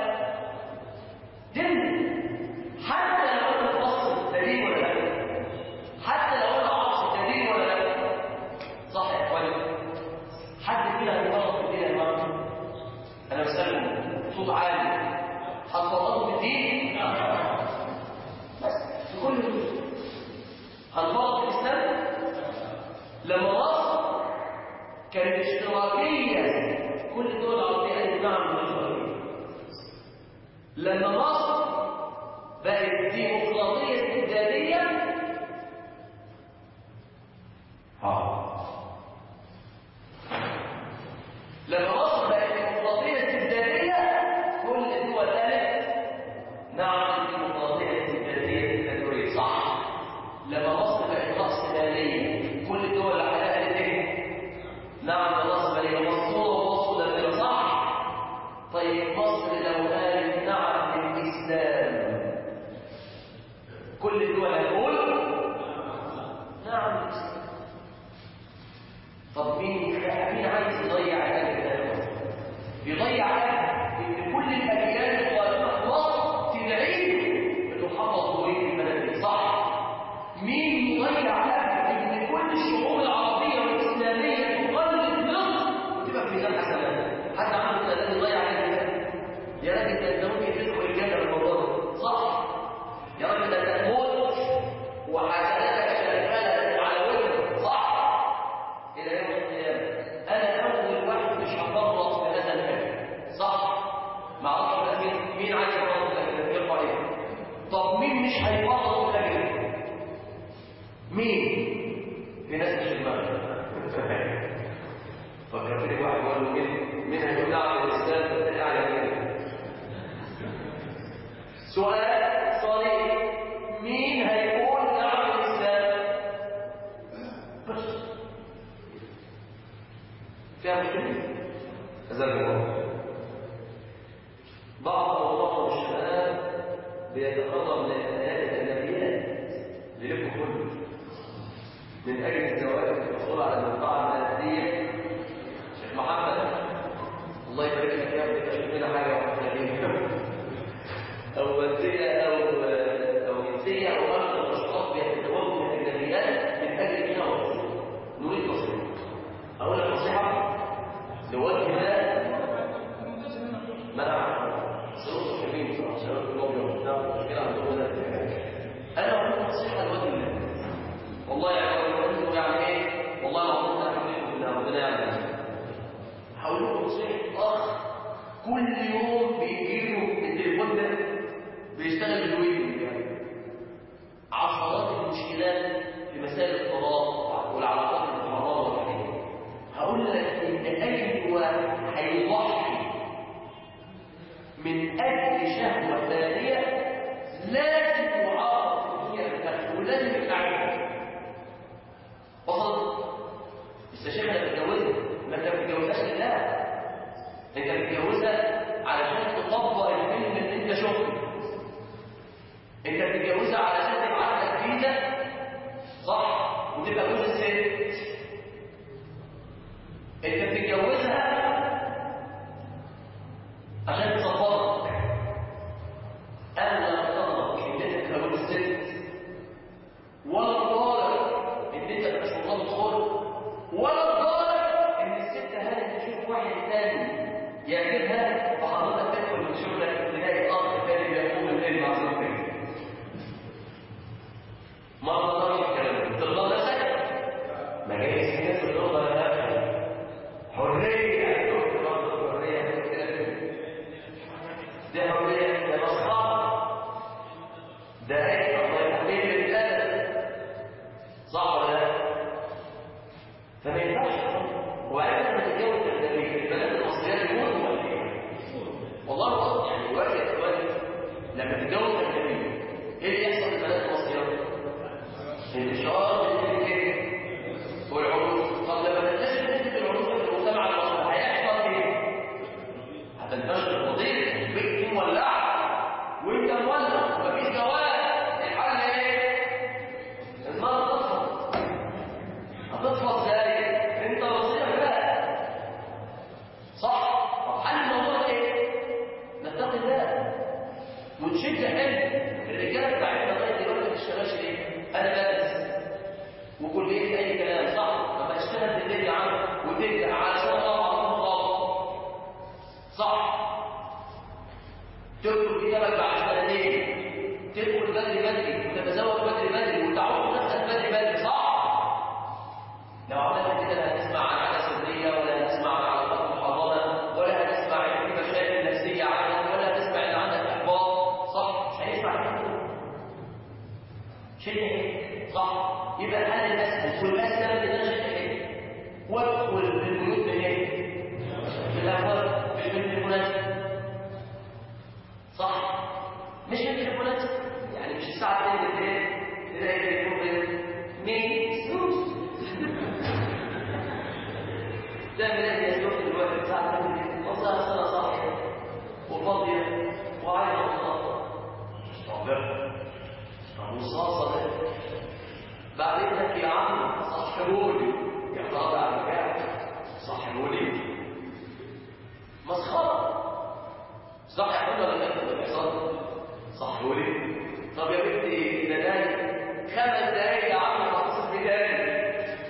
دم حتى لو انا فصل دليل ولا لا؟ حتى لو انا عاصي دليل ولا لا؟ صح يا اخواني حد فينا هيفرط في الدين يا جماعه انا بسلم صوت عالي هتفرطوا في الدين بس في كل دول هنفرط في الاسلام لما مصر كانت اشتراكيه كل الدول العربيه قالت نعم الاشتراكيه لما مصر بقت ديمقراطيه استبداديه اه لما مصر بقت ديمقراطيه استبداديه كل الدول قالت نعم الديمقراطيه الاستبداديه الدكتاتوريه صح لما مصر بقت راسماليه كل الدول اللي حواليها قالت ايه نعم الراسماليه مصوره ومصوره ده صح طيب مصر لو قالت نعم للاسلام كل الدول هتقول نعم للاسلام طب مين مين عايز يضيع الأجل ده؟ يضيع أجل إن كل الأجيال القادمة في مصر تدعيه بتحفظ هوية البلد دي صح؟ مين يضيع أجل إن كل الشعوب العربية والإسلامية تقلد مصر وتبقى في ميزان حسنات حتى عمل كده يضيع أجل يا راجل ده أنت ممكن تدخل الجنة بالموضوع ده صح؟ يا راجل ده أنت تموت وحسناتك شغالة على وجهك صح؟ إلى يوم القيامة أنا أول واحد مش هفرط في هذا الكلام صح؟ ما أعرفش بقى مين مين عايز يفرط في الأجر يرفع إيده طب مين مش هيفرط في الأجر؟ مين؟ في ناس مش دماغها فكرتني واحد يقول له مين مين هيقول نعم الإسلام فتلاقي أعلى منه سؤال صريح مين هيقول نعم الإسلام؟ بس فيها مشكلة هذا الله بعض أوضاع الشباب بيتقرب لآيات الأنبياء ليلكم كله من أجل الزواج والحصول على المنفعة المادية شيخ محمد الله يبارك لك يا ابني تشوف لنا حاجة واحدة أو مادية أو أو جنسية أو أكثر الأشخاص بيتزوجوا من الأجنبيات من أجل كده وصول نريد نصيحة أقول لك نصيحة لوجه الله منع صوت الكريم صلى الله عليه وسلم الأبيض مشكلة عندهم ده أنا أقول نصيحة لوجه الله والله يا أخوان يعني إيه والله العظيم أنا حبيبكم بالله ربنا يعلم هقول لكم نصيحة أخ كل يوم بيجي له التليفون ده بيشتغل بالويب يعني عشرات المشكلات في مسائل الطلاق والعلاقات المحرمة والحقيقة هقول لك ان اي واحد هيضحي من اجل شهوه ثانيه لازم يعاقب هي الدخل ولازم يتعامل وصلت استشيخ انا بتجوزها ما انت ما بتتجوزهاش لله انت بتتجوزها علشان تطبق الفيلم اللي انت شفته انت بتتجوزها علشان تبقى عندك فيزا صح وتبقى جوز الست انت بتتجوزها عشان تصبرك انا لا اطلق ان انت تبقى جوز الست ولا الطالب ان انت تبقى شغال خلق ولا الطالب ان الست هانت تشوف واحد تاني يعجبها فحضرتك تدخل من شغلك تلاقي اخ تاني بيقوم الليل مع زوجتك ما تقدرش الكلام ده ترضى نفسك ما جايز الناس ترضى نفسك حريه ترضى حريه دي حريه ده مسخره ده ايه الله يحميه للادب صح ولا لا فما ينفعش وبعدين لما تتجوز اجنبي البنات المصريات يموتوا ولا ايه والله يعني دلوقتي يا اخواني لما تتجوز اجنبي وتتزوج بدري بدري وتعود نفسك بدري بدري صح لو عملت كده لا هتسمع عن عادة سرية ولا هتسمع عن علاقات محرمة ولا هتسمع ان في مشاكل نفسية عندك ولا هتسمع ان عندك احباط صح مش هيسمع كده شيء صح يبقى الحل الاسهل والاسلم ان انا شيء وادخل البيوت بايه؟ بالابواب مش بالتليفونات صح مش بالتليفونات يعني مش الساعه 2 بالليل تلاقي التليفون مين سوس تعمل ايه يا زوج دلوقتي الساعه 2 بالليل والله انا صاحيه وفاضيه وعايزه اصلي طب مصاصة ده بعد اذنك يا عم صحبولي يا خاضع الرجال صحبولي مسخرة صح يا حبيبي ولا لا بيحصل صحبولي طب يا بنتي ده داي خمس دقايق يا عم مخصوص بداية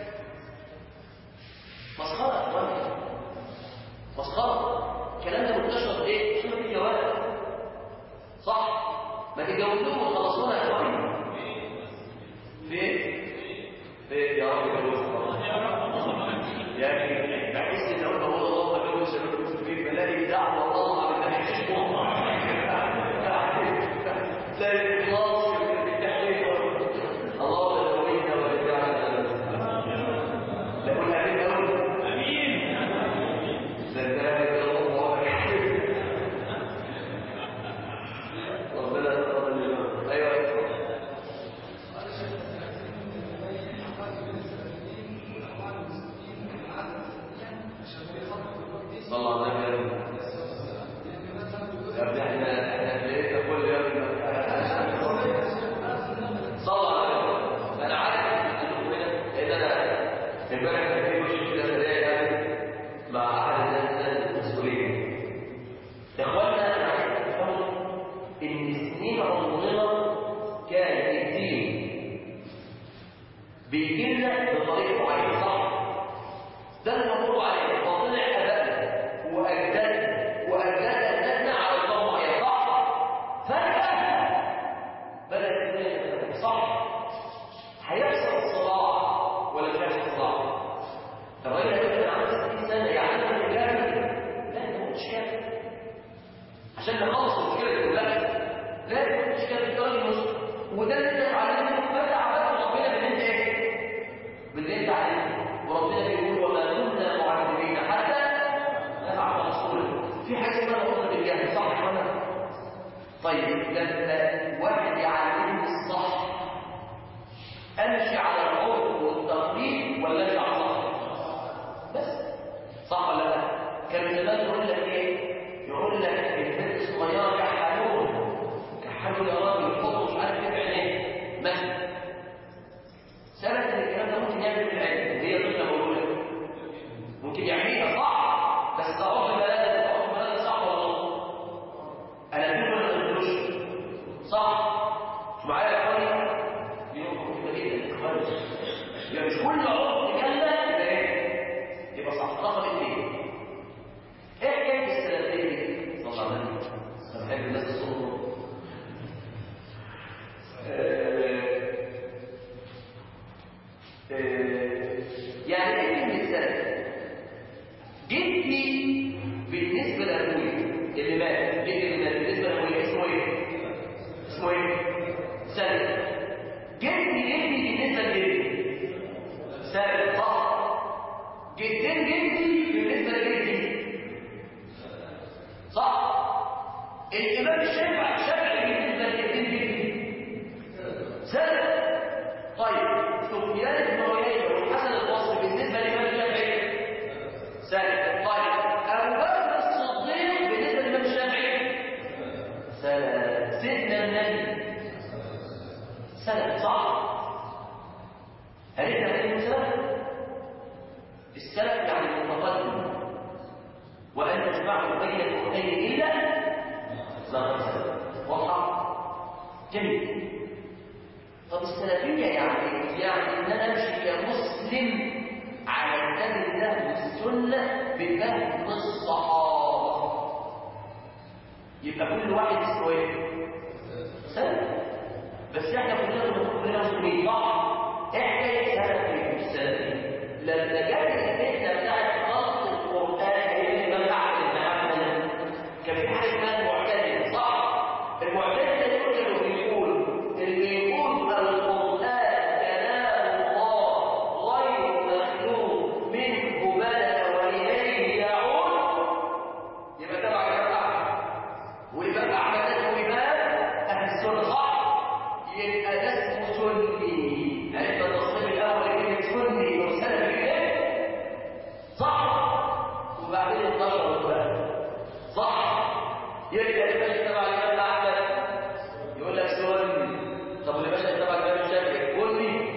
مسخرة يا اخواني مسخرة الكلام ده منتشر ايه؟ عشان في جواز صح ما تتجوزوهم وتخلصونا يا اخواني فين؟ فين يا رب جوزها يا اخي بحس ان اقول بقول اللهم جوز شباب المسلمين بلاقي دعوه الله ما بتحكيش تلاقي الاخلاص في التحقيق اللهم يقوينا ويجعلنا لا قول امين قول امين ده الكلام ده الله ربنا يتقبل ايوه صلى الله عليه وسلم يا ابني احنا احنا لقينا كل يوم صلى الله عليه وسلم انا عارف انكم هنا لان انا امبارح كان في مشكله سريعه يعني مع احد الناس المسؤولين اخواننا انا عايز تفهموا ان سنين عمرنا كان الدين بيجي لنا بطريقه معينه صح ده المفروض عليه وطلع ابائنا واجدادنا واجداد اجدادنا على نظام معين صح فجاه بدات الدنيا صح هيحصل صراع ولا مش هيحصل صراع الراجل ده كان عنده 60 سنه يعني هو كافر لا هو مش كافر عشان نخلص المشكله دي كلها لا يكون مش كافر ده راجل مسلم وده اللي انت اتعلمته فانت عبدت ربنا باللي انت ايه باللي انت علمته وربنا بيقول وما كنا معذبين حتى نبعث رسولا في حاجه اسمها نقطه بالجهل صح ولا طيب لما واحد يعلمني الصح امشي على العرف والتقليد ولا امشي على الصح بس صح ولا لا كان زمان يقول لك ايه يقول لك البنت الصغيره كحلول كحلول يا راجل يحطوا مش عارف ايه في عينيه مثلا ثبت ان الكلام ده ممكن يعمل في العلم هي طفله مولوده ممكن يعملها صح بس ده عرف بلد عرف بلد صح ولا غلط انا اقول ولا ما اقولش صح مش معايا يا اخواني دي نقطه مهمه جدا يا اخواني يعني مش كل عرف كلمه يبقى ايه يبقى صح رقم اثنين ايه حكايه السلفيه دي صلى الله عليه وسلم انا بحب الناس تصوم يعني ايه كلمه السلف جدي بالنسبه لابويا اللي مات جدي اللي مات بالنسبه لابويا اسمه ايه اسمه ايه سلف جدي جدي بالنسبه لجدي سلف صح جدين جدي بالنسبه لجدي صح الامام الشافعي الشافعي بالنسبه لجدين جدي سلف طيب سفيان بن عيينه والحسن البصري بالنسبه للامام الشافعي سلف طيب ابو بكر الصديق بالنسبه للامام الشافعي سلف سيدنا النبي سلف صح عرفنا ايه سلف السلف يعني المتقدم وان تجمعه بين الاختين الا لا سلف واضحه جميل طب السلفية يعني يعني ان انا امشي كمسلم على كتاب الله والسنة بفهم الصحابة يبقى كل واحد اسمه ايه؟ سلف بس احنا كلنا سني صح احكي سلفي مش سلفي لما جت الفتنه بتاعت خلق القران هي الامام احمد بن حنبل كان في حاجه اسمها المعتزله صح المعتزله دول كانوا بيقولوا اللي يقول القران كلام الله غير مخلوق منه بدا واليه يعود يبقى تبع الامام احمد والامام احمد ده امام اهل السنه صح يبقى ده اسمه سني عرفت التصنيف الاول كلمه سني او سلفي كده صح وبعدين انتشروا بقى صح يبقى اللي ماشي تبع الامام احمد يقول لك سني طب اللي ماشي تبع الامام الشافعي سني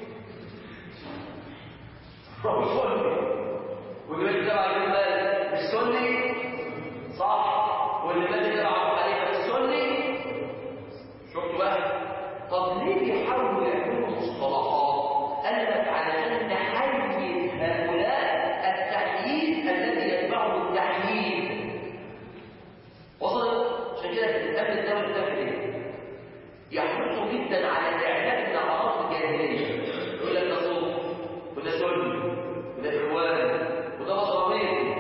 هو سني واللي ماشي تبع الامام مالك مش سني صح واللي ماشي تبع ابو حنيفه مش سني شفتوا بقى طب ليه بيحاولوا يعملوا مصطلحات قال لك علشان نحيز هؤلاء التحييز الذي يتبعه التحييز وصل عشان كده الامن الدولي الداخلي يحرصوا جدا على الاعلام من اعراض الجاهليه يقول لك ده صوت وده سني وده اخوان وده بصراميل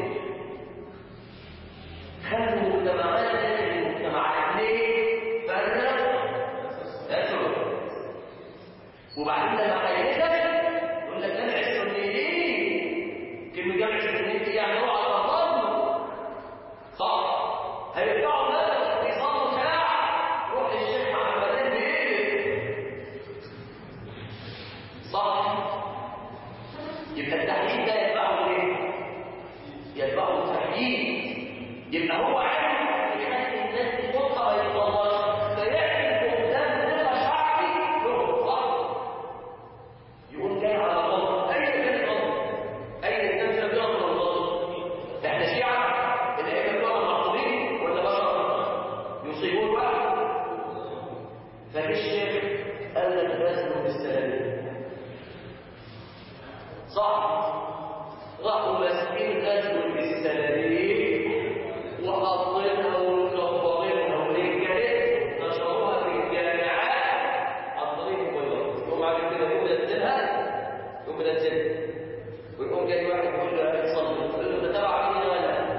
خلوا مجتمعات داخل المجتمعات ليه؟ فرقوا أسرع وبعدين لما هيهدك يقول لك جمع السنيين كلمة جمع السنيين دي يعني هو على الظلم صح هيرجعوا بقى في صلوا ساعة روح للشيخ محمدين بإيه صح يبقى التحليل ده يتبعه ايه؟ يتبعه التحليل يبقى هو عارف يخلي الناس تفوتها ما يتطلعش فيعمل قدام ثقه شعبي له صح يقوم جاي على غلط اي كان غلط اي انسان بيغلط غلط احنا شيعه الائمه بتوع معصومين ولا بشر يصيبون واحد فجه الشيخ قال لك لازم بالسلام صح راحوا ماسكين غزو بالسلالين وحاطينها ومكبرينها ورجالين نشروها في الجامعات عن طريق الموبايلات يقوم عامل كده يقوم ينزلها يقوم ينزلها ويقوم جاي واحد يقول له يا صلي يقول له ده تبع مين ولا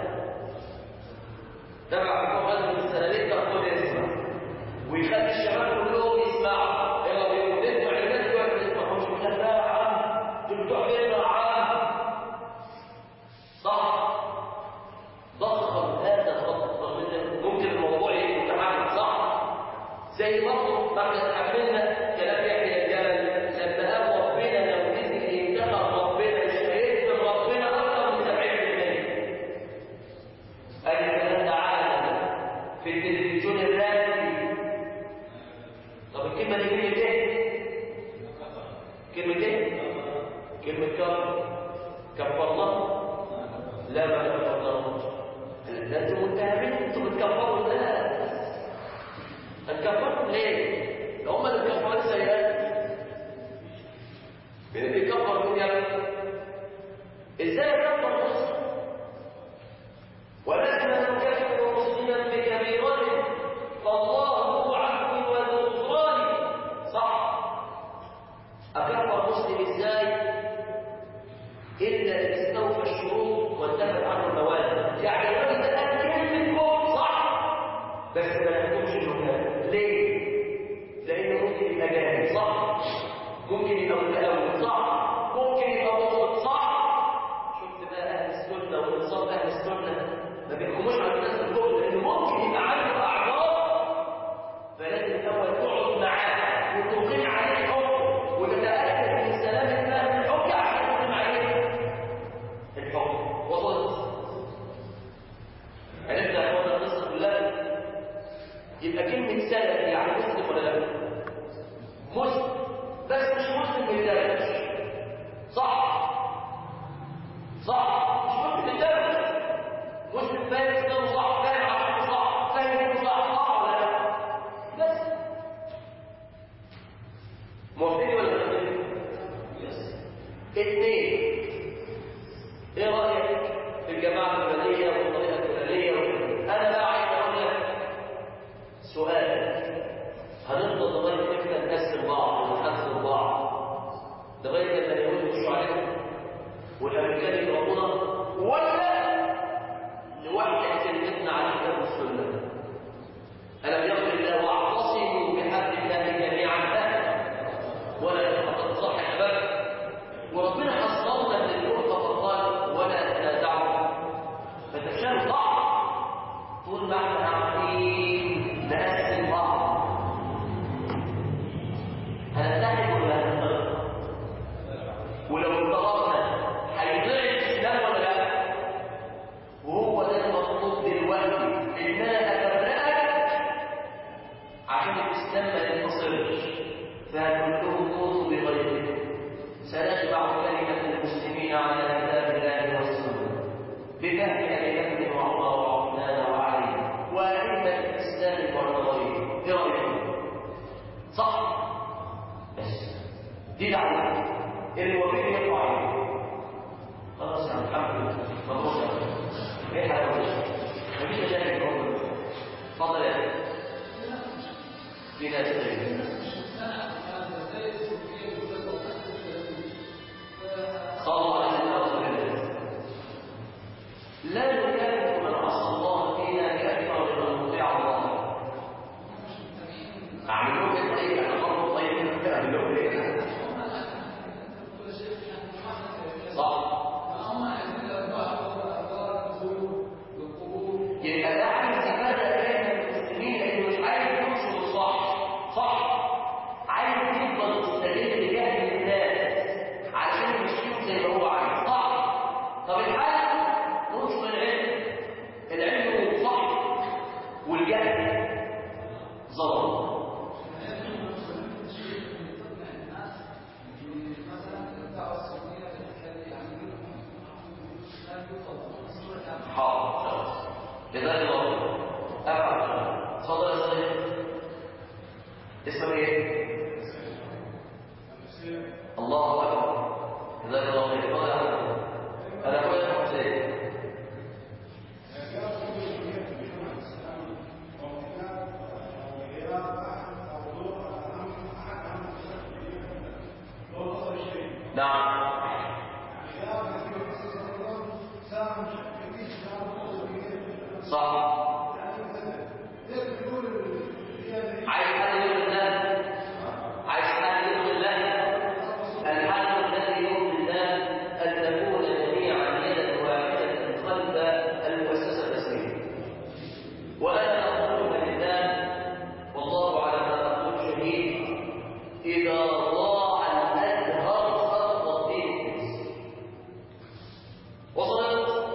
تبع حكومه غزو بالسلالين طب خد اسمع ويخلي الشباب كلهم يسمعوا يلا بيقولوا تسمع الناس ولا ما تسمعوش يقول لا يا عم دول بتوع فين يا عم صح ضخم هذا ضخم ممكن الموضوع يكون متحمل صح زي برضه ما احنا اتحملنا كلام يحيى الجبل لما قال ربنا لو نزل ينتقم ربنا مش هيقبل ربنا اكثر من 70% اي الكلام ده عالم في التلفزيون الرسمي طب الكلمه دي كلمه ايه؟ كلمه ايه؟ كلمه كفر كفرنا لا ما كفرناهمش ده انتم متهمين انتم بتكفروا الناس هتكفروا ليه؟ ده هم اللي بيكفروا السيئات مين اللي بيكفر مين يا ابني؟ ازاي يكفر مسلم؟ ولكن لو كفر مسلما بكبيرته فالله ذو عفو وذو غفران صح اكفر مسلم ازاي؟ إلا إن استوفى الشروط وانتفت عنه المواد يعني الراجل ده قال كلمة كفر صح بس ما نحكمش إنه كافر ليه؟ لأنه ممكن يبقى جاهل صح ممكن يبقى متأول صح ممكن يبقى مغلط صح شفت بقى أهل السنة وإنصاف أهل السنة ما بيحكموش على الناس بالكفر لأنه ممكن يبقى عنده أعراض فلازم الأول تقعد معاه وتقيم عليه حكم وتتأكد من سلامة فهم الحكم عشان تقيم عليه الحكم وصلت عرفت يا اخوانا القصه كلها يبقى كلمه سلف يعني مسلم ولا لا مسلم بس مش مسلم بالدرجه صح صح مش مسلم بالدرجه مسلم فاهم اسلامه صح فاهم عقيدته صح فاهم دينه صح صح ولا لا بس موافقين ولا لا يس اثنين ايه رايك في الجماعه الفلانيه والطريقه الفلانيه انا بقى عايز اقول لك سؤال هنفضل لغايه امتى نكسر بعض ونحسن دي دعوه اللي وفيه يرفع عليه خلاص يا عم الحمد لله مبروك يا عم ايه حلاوه مفيش مشاكل برضه اتفضل يا أخي. في ناس غير صلى الله عليه وسلم لا نكلف من عصى الله فينا باكثر من مطيع الله اعمل لهم ايه طيب انا برضه طيب اعمل لهم ايه صح يبقى ده عايز يفرق بين المسلمين لانه مش عايز ينشر الصح صح عايز يفضل مستغل جهل الناس عشان يمشيهم زي ما هو عايز صح طب الحل ننشر العلم العلم صح والجهل ظلم حاضر جزاك الله خير افعل اتفضل يا صديقي اسمك ايه الله اكبر جزاك الله خير اتفضل يا حبيبي انا اخويا حسين نعم صح عايز حد يرضي الله عايز حد يرضي الله الحل الذي يرضي الله ان تكون جميعا يدا واحده خلف المؤسسه الرسميه وانا اقول لله والله على ما اقول شهيد اذا ضاع الازهر سقط الدين الإنسي. وصلت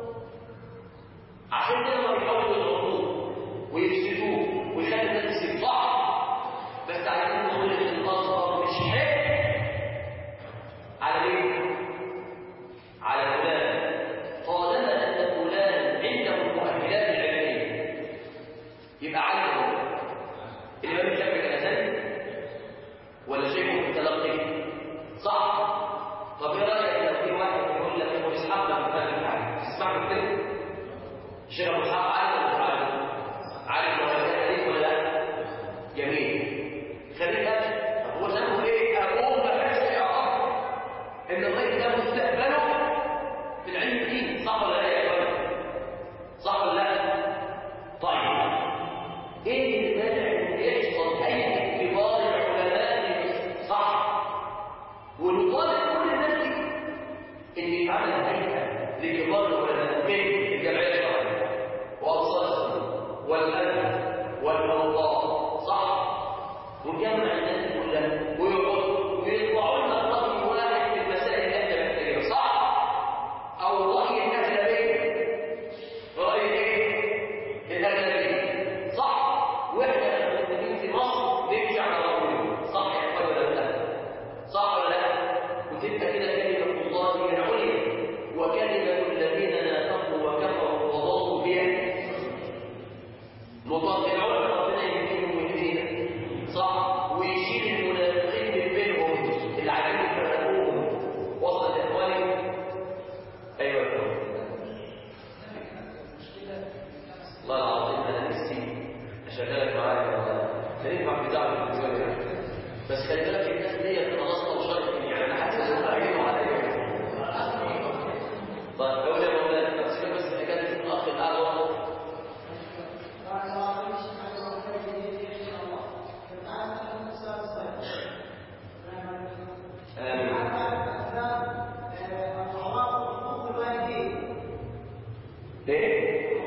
عشان كده ما بيحاولوا يضربوه ويفسدوه ويخلي الناس تسيب صح بس عايزين نقول ان الازهر مش حق على مين؟ على فلان طالما ان فلان عنده المؤهلات العلميه يبقى عالم الامام الشافعي كان اساسي ولا شيخ متلقي صح طب ايه رايك لو في واحد يقول لك ابو اسحاق لما كان بتاعي تسمعوا كده الشيخ ابو اسحاق عالم ولا مش عالم عالم ولا حديث ولا لا جميل خليك أجل طب هو سأله ايه ابوه ما كانش يعرف ان الراجل ده مستقبله في العلم الديني صح ولا لا يا اخوان صح ولا لا طيب ايه اللي مانع ان يحصل اي كبار العلماء صح ونطالب كل الناس دي ان يتعمل هيئه لكبار العلماء من الجمعيه الشرعيه وابصار السنه والادب والاوضاع صح ونجمع الناس دي كلها ويقعدوا ويطلعوا لنا راي واحد في المسائل اللي احنا محتاجينها صح او راي الاغلبيه راي ايه الاغلبيه صح واحنا المسلمين في مصر نمشي على رايهم صح يا اخوان ولا لا صح ولا لا وتبقى كده كلمه الله هي العليا وكلمه الذين نافقوا وكفروا وضلوا بها مطلق العلماء ربنا يهديهم ويهدينا صح ويشيل المنافقين من بينهم اللي عايزين يفرقوهم وصلت يا اخواني ايوه يا اخواني والله العظيم انا نفسي اشغلك معايا والله ينفع في دعوه التلفزيون بس خلي بالك الناس دي خلاص وشرط يعني انا حاسس ان عينه عليا طيب قول يا مولانا بس كده بس حكايه الاخ القاعد ورا ايه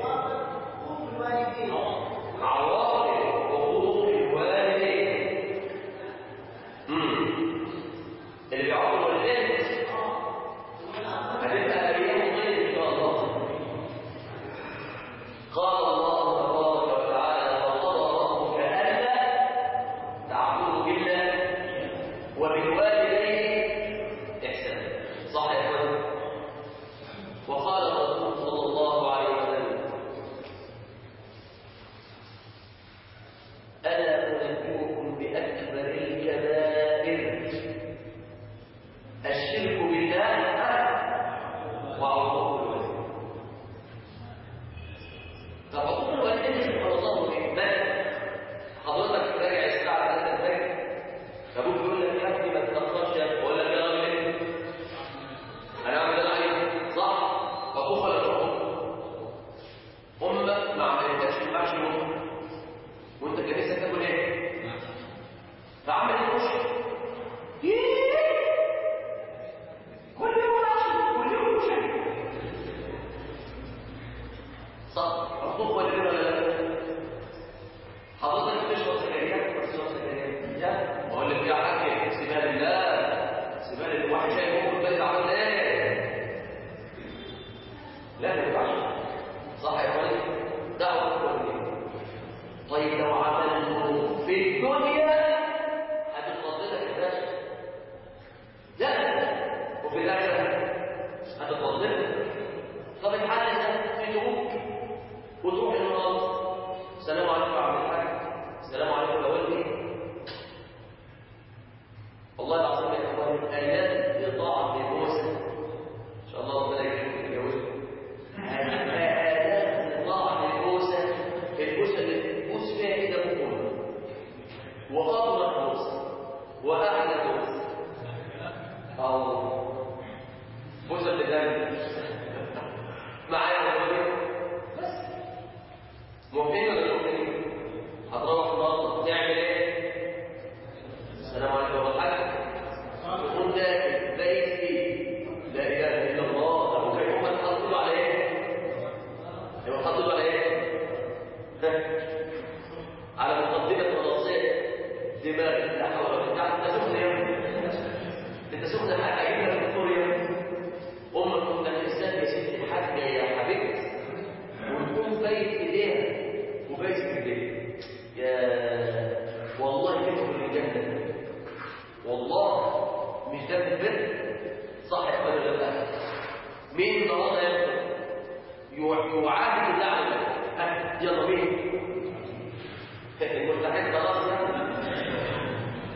عواقب حقوق الوالدين امم اللي بيعاقب الوالدين هتبقى ايام طيب ان شاء الله قال الله تبارك وتعالى وقضى ربك الا تعبدوا الا وبالوالدين احسانا صح يا اخوان وقال الرسول صلى الله عليه وسلم ألا أنبئكم بأكبر الكبائر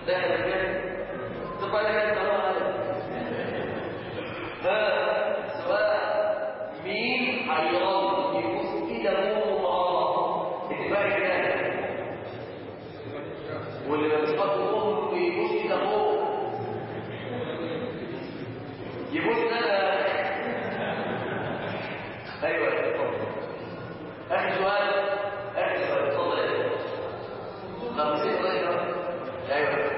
ده الرجال تبقى لك انت ها سواء مين هيرد يبوس ايده ومعاه اتفاق كده واللي ما بيشرب امه يبوس ايده فوق يبوس ده ايوه اتفضل اخر سؤال اخر سؤال اتفضل يا طب نسيت سؤال ايوه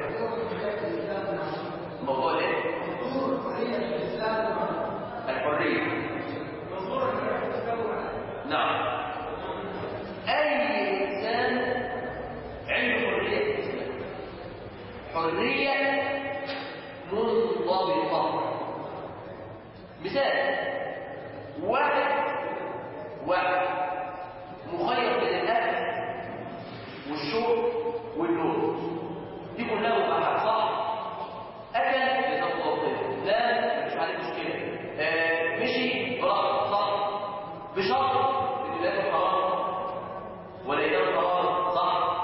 موضوع ايه الحريه نعم اي انسان عنده حريه حريه منضبطه مثال واحد واحد مخير بين الاكل والشرب والنوم دي كلها مباحات صح اكل بنظام وظيفه لا مش عليه مشكله آه مشي براحته صح بشرط ان لا يكون حرام ولا ينام حرام صح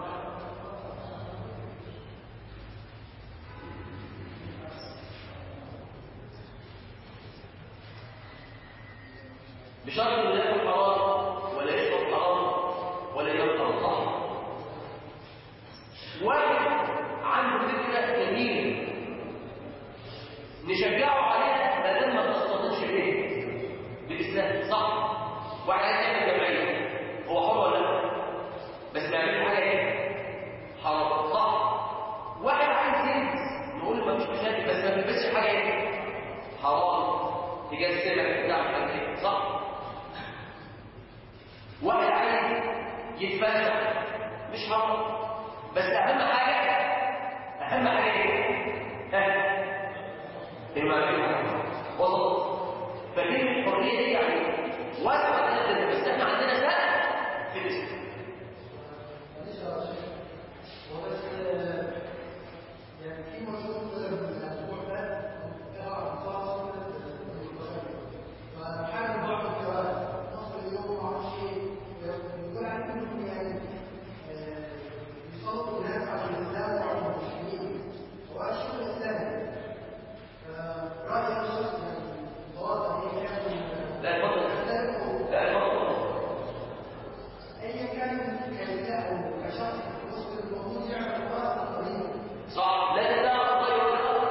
بشرط انه لا يكون حرام ولا يشرب حرام ولا ينام حرام صح واحد عنده فكره جميله نشجعه عليها ما دام ما تصطدمش بايه بالاسلام صح واحد عايز يعمل جمعيه هو حر ولا لا بس بيعمل حاجه ايه حرام صح واحد عايز يلبس نقول له مفيش مشاكل بس ما تلبسش حاجه ايه حرام تجاه السمع بتاع مش عارف ايه صح واحد عايز يتفسح مش حرام بس اهم حاجه اهم حاجه ايه ها المعرفه وسط فكلمه الحريه دي يعني واسعه جدا بس احنا عندنا سقف في الاسلام يعني في مشروع من الاسبوع ده قراءة خاصة فحاجة بعض القراءات مصر اليوم ما اعرفش يقول عنهم يعني يصلوا الناس على الاسلام وعلى المسلمين سؤال شو الاسلام رأي الشخص يعني مواضع هي كان لا اتفضل لا اتفضل ايا كان كلمه كشخص مسلم المفروض يعرف القرآن القريب صح لازم تعرف الطيب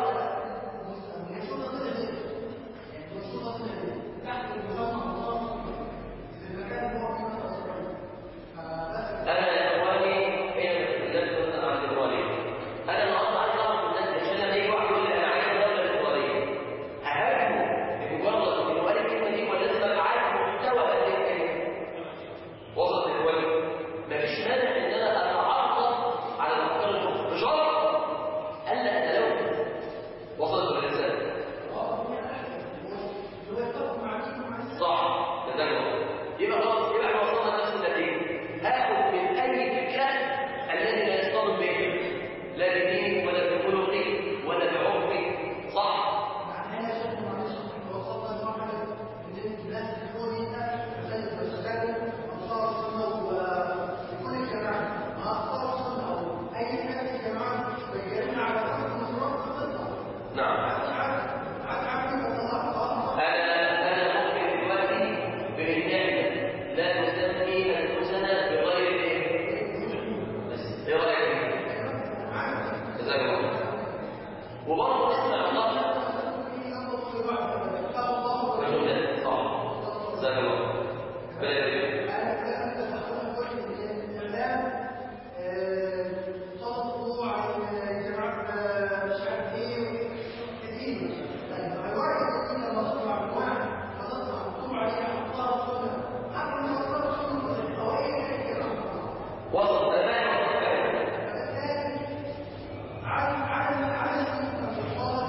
انا يا اخواني هي الاختلاف مثلا عن الوالدين انا النهارده عايز اعرف الناس عشان لما يجي واحد يقول لي انا عايز دوله الوالدين اهاجمه بمجرد انه قال الكلمه دي ولا لازم ابقى عارف محتوى هذه الكلمه وصلت الوالد مفيش مانع ان انا اتعرض على الافكار الكفر بشرط الا اتلوث وصلت الرساله صح جزاك الله يبقى خلاص يبقى احنا وصلنا لنفس النتيجه هاخد من اي فكره الذي لا يصطدم به لا بدين ولا بخلق ولا بعرف صح نعم انا انا مؤمن دلوقتي بان احنا لا نسمي انفسنا بغير ايه بس ايه رايك جزاك الله وبرضه نسمع الله رجلا صح جزاك الله بلد وسط تمام عن عن عن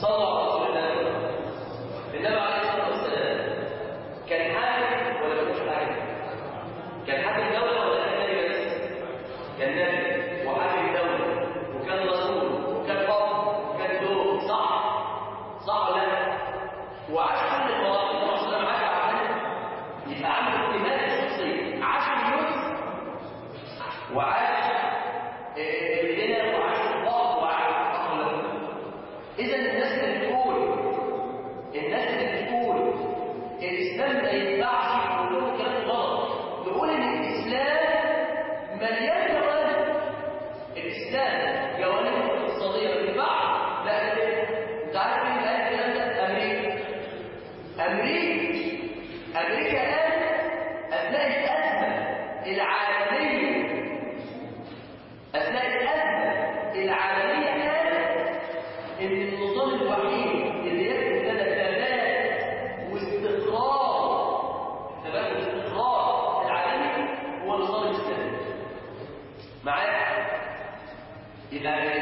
صلوا على رسول الله النبي عليه الصلاه والسلام كان حاكم ولا مش حاكم كان حاكم دوله ولا كان نبي بس كان نبي وحاكم دوله وكان رسول وكان اب وكان دور صح صح ولا لا وعاش كل المواقف النبي صلى الله عليه وسلم عاش على يبقى عنده اهتمام الشخصيه عاش اليوم وعاش الغنى وعاش الفقر وعاش الفقر اذا الناس اللي بتقول الناس اللي بتقول الاسلام ما ينفعش يقولوا كلام غلط تقول ان الاسلام مليان جوانب الاسلام جوانب اقتصاديه ما ينفعش لا كده انت عارف مين اللي قال الكلام ده امريكا امريكا امريكا قالت اثناء الازمه العالميه اثناء الازمه العالميه قالت ان النظام الوحيد اللي يكفي لنا ثبات واستقرار ثبات واستقرار العالمي هو النظام الاسلامي معايا يبقى